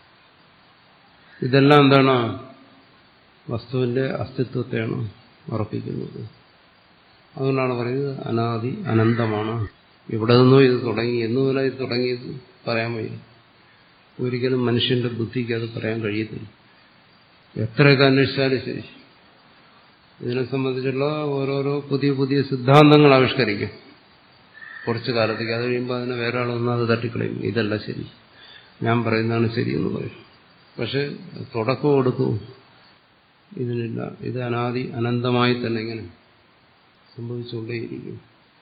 Speaker 4: ഇതെല്ലാം എന്താണ് വസ്തുവിന്റെ അസ്തിത്വത്തെയാണ് ഉറപ്പിക്കുന്നത് അതുകൊണ്ടാണ് പറയുന്നത് അനാദി അനന്തമാണ് ഇവിടെ നിന്നോ ഇത് തുടങ്ങി എന്നുപോലെ ഇത് തുടങ്ങിയത് പറയാൻ വയ്യ ഒരിക്കലും മനുഷ്യന്റെ ബുദ്ധിക്ക് അത് പറയാൻ കഴിയത്തില്ല എത്രയൊക്കെ അന്വേഷിച്ചാലും ശരി ഇതിനെ സംബന്ധിച്ചുള്ള ഓരോരോ പുതിയ പുതിയ സിദ്ധാന്തങ്ങൾ ആവിഷ്കരിക്കും കുറച്ചു കാലത്തേക്ക് അത് കഴിയുമ്പോൾ അതിനെ വേറെ ആളൊന്നും അത് തട്ടിക്കളയും ഇതല്ല ശരി ഞാൻ പറയുന്നതാണ് ശരിയെന്ന് പറയും പക്ഷെ തുടക്കം കൊടുക്കും ഇതിനില്ല ഇത് അനാദി അനന്തമായി തന്നെ ഇങ്ങനെ സംഭവിച്ചുകൊണ്ടേയിരിക്കും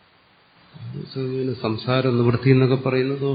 Speaker 4: സംസാര നിവൃത്തി എന്നൊക്കെ പറയുന്നതോ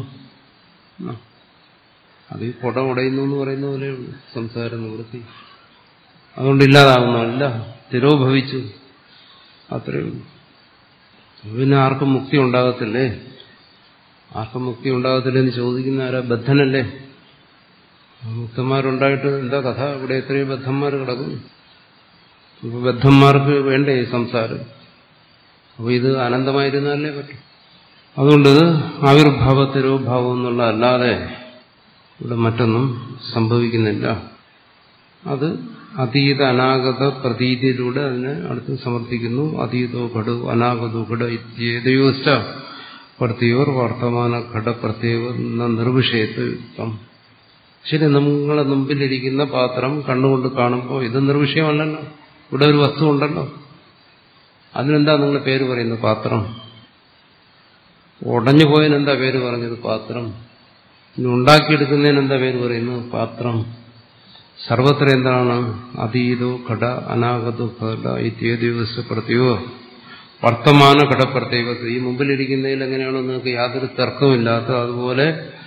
Speaker 4: അത് ഈ കുട ഉടയുന്നു എന്ന് പറയുന്ന പോലെയുള്ളൂ സംസാര നിവൃത്തി അതുകൊണ്ട് ഇല്ലാതാകുന്നതല്ല തിരോഭവിച്ചു അത്രയേ ഉള്ളൂ പിന്നെ ആർക്കും മുക്തി ഉണ്ടാകത്തില്ലേ ആർക്കും മുക്തി ഉണ്ടാകത്തില്ലെന്ന് ചോദിക്കുന്ന ആരാ ബദ്ധനല്ലേ മുക്തന്മാരുണ്ടായിട്ട് എന്താ കഥ ഇവിടെ എത്രയോ ബദ്ധന്മാർ കിടക്കുന്നു ഇപ്പൊ ബദ്ധന്മാർക്ക് വേണ്ടേ ഈ സംസാരം അപ്പോൾ ഇത് അനന്തമായിരുന്നാലേ പറ്റും അതുകൊണ്ട് ആവിർഭാവ തിരോഭാവം എന്നുള്ള അല്ലാതെ ഇവിടെ മറ്റൊന്നും സംഭവിക്കുന്നില്ല അത് അതീത അനാഗത പ്രതീതിയിലൂടെ അതിനെ അടുത്ത് സമർത്ഥിക്കുന്നു അതീതോ ഘടു അനാഗതോ ഘട ഇത്യേതയോശ്ച പ്രത്യോർ വർത്തമാന ഘട പ്രത്യേക നിർവിഷയത്വം ശരി നമ്മളെ മുമ്പിലിരിക്കുന്ന പാത്രം കണ്ണുകൊണ്ട് കാണുമ്പോൾ ഇത് നിർവിഷയമല്ലല്ലോ ഇവിടെ ഒരു വസ്തു ഉണ്ടല്ലോ അതിനെന്താ നിങ്ങൾ പേര് പറയുന്നത് പാത്രം ഉടഞ്ഞു പോയതിന് എന്താ പേര് പറഞ്ഞത് പാത്രം ഇനി ഉണ്ടാക്കിയെടുക്കുന്നതിന് എന്താ പേര് പറയുന്നത് പാത്രം സർവത്ര എന്താണ് അതീതോ ഘട അനാഗതോ ഘട ഇത്യേദിവസ പ്രത്യോ വർത്തമാന ഘടപ്രത്യേകത ഈ മുമ്പിലിരിക്കുന്നതിൽ എങ്ങനെയാണോ നിങ്ങൾക്ക് യാതൊരു തർക്കമില്ലാത്ത അതുപോലെ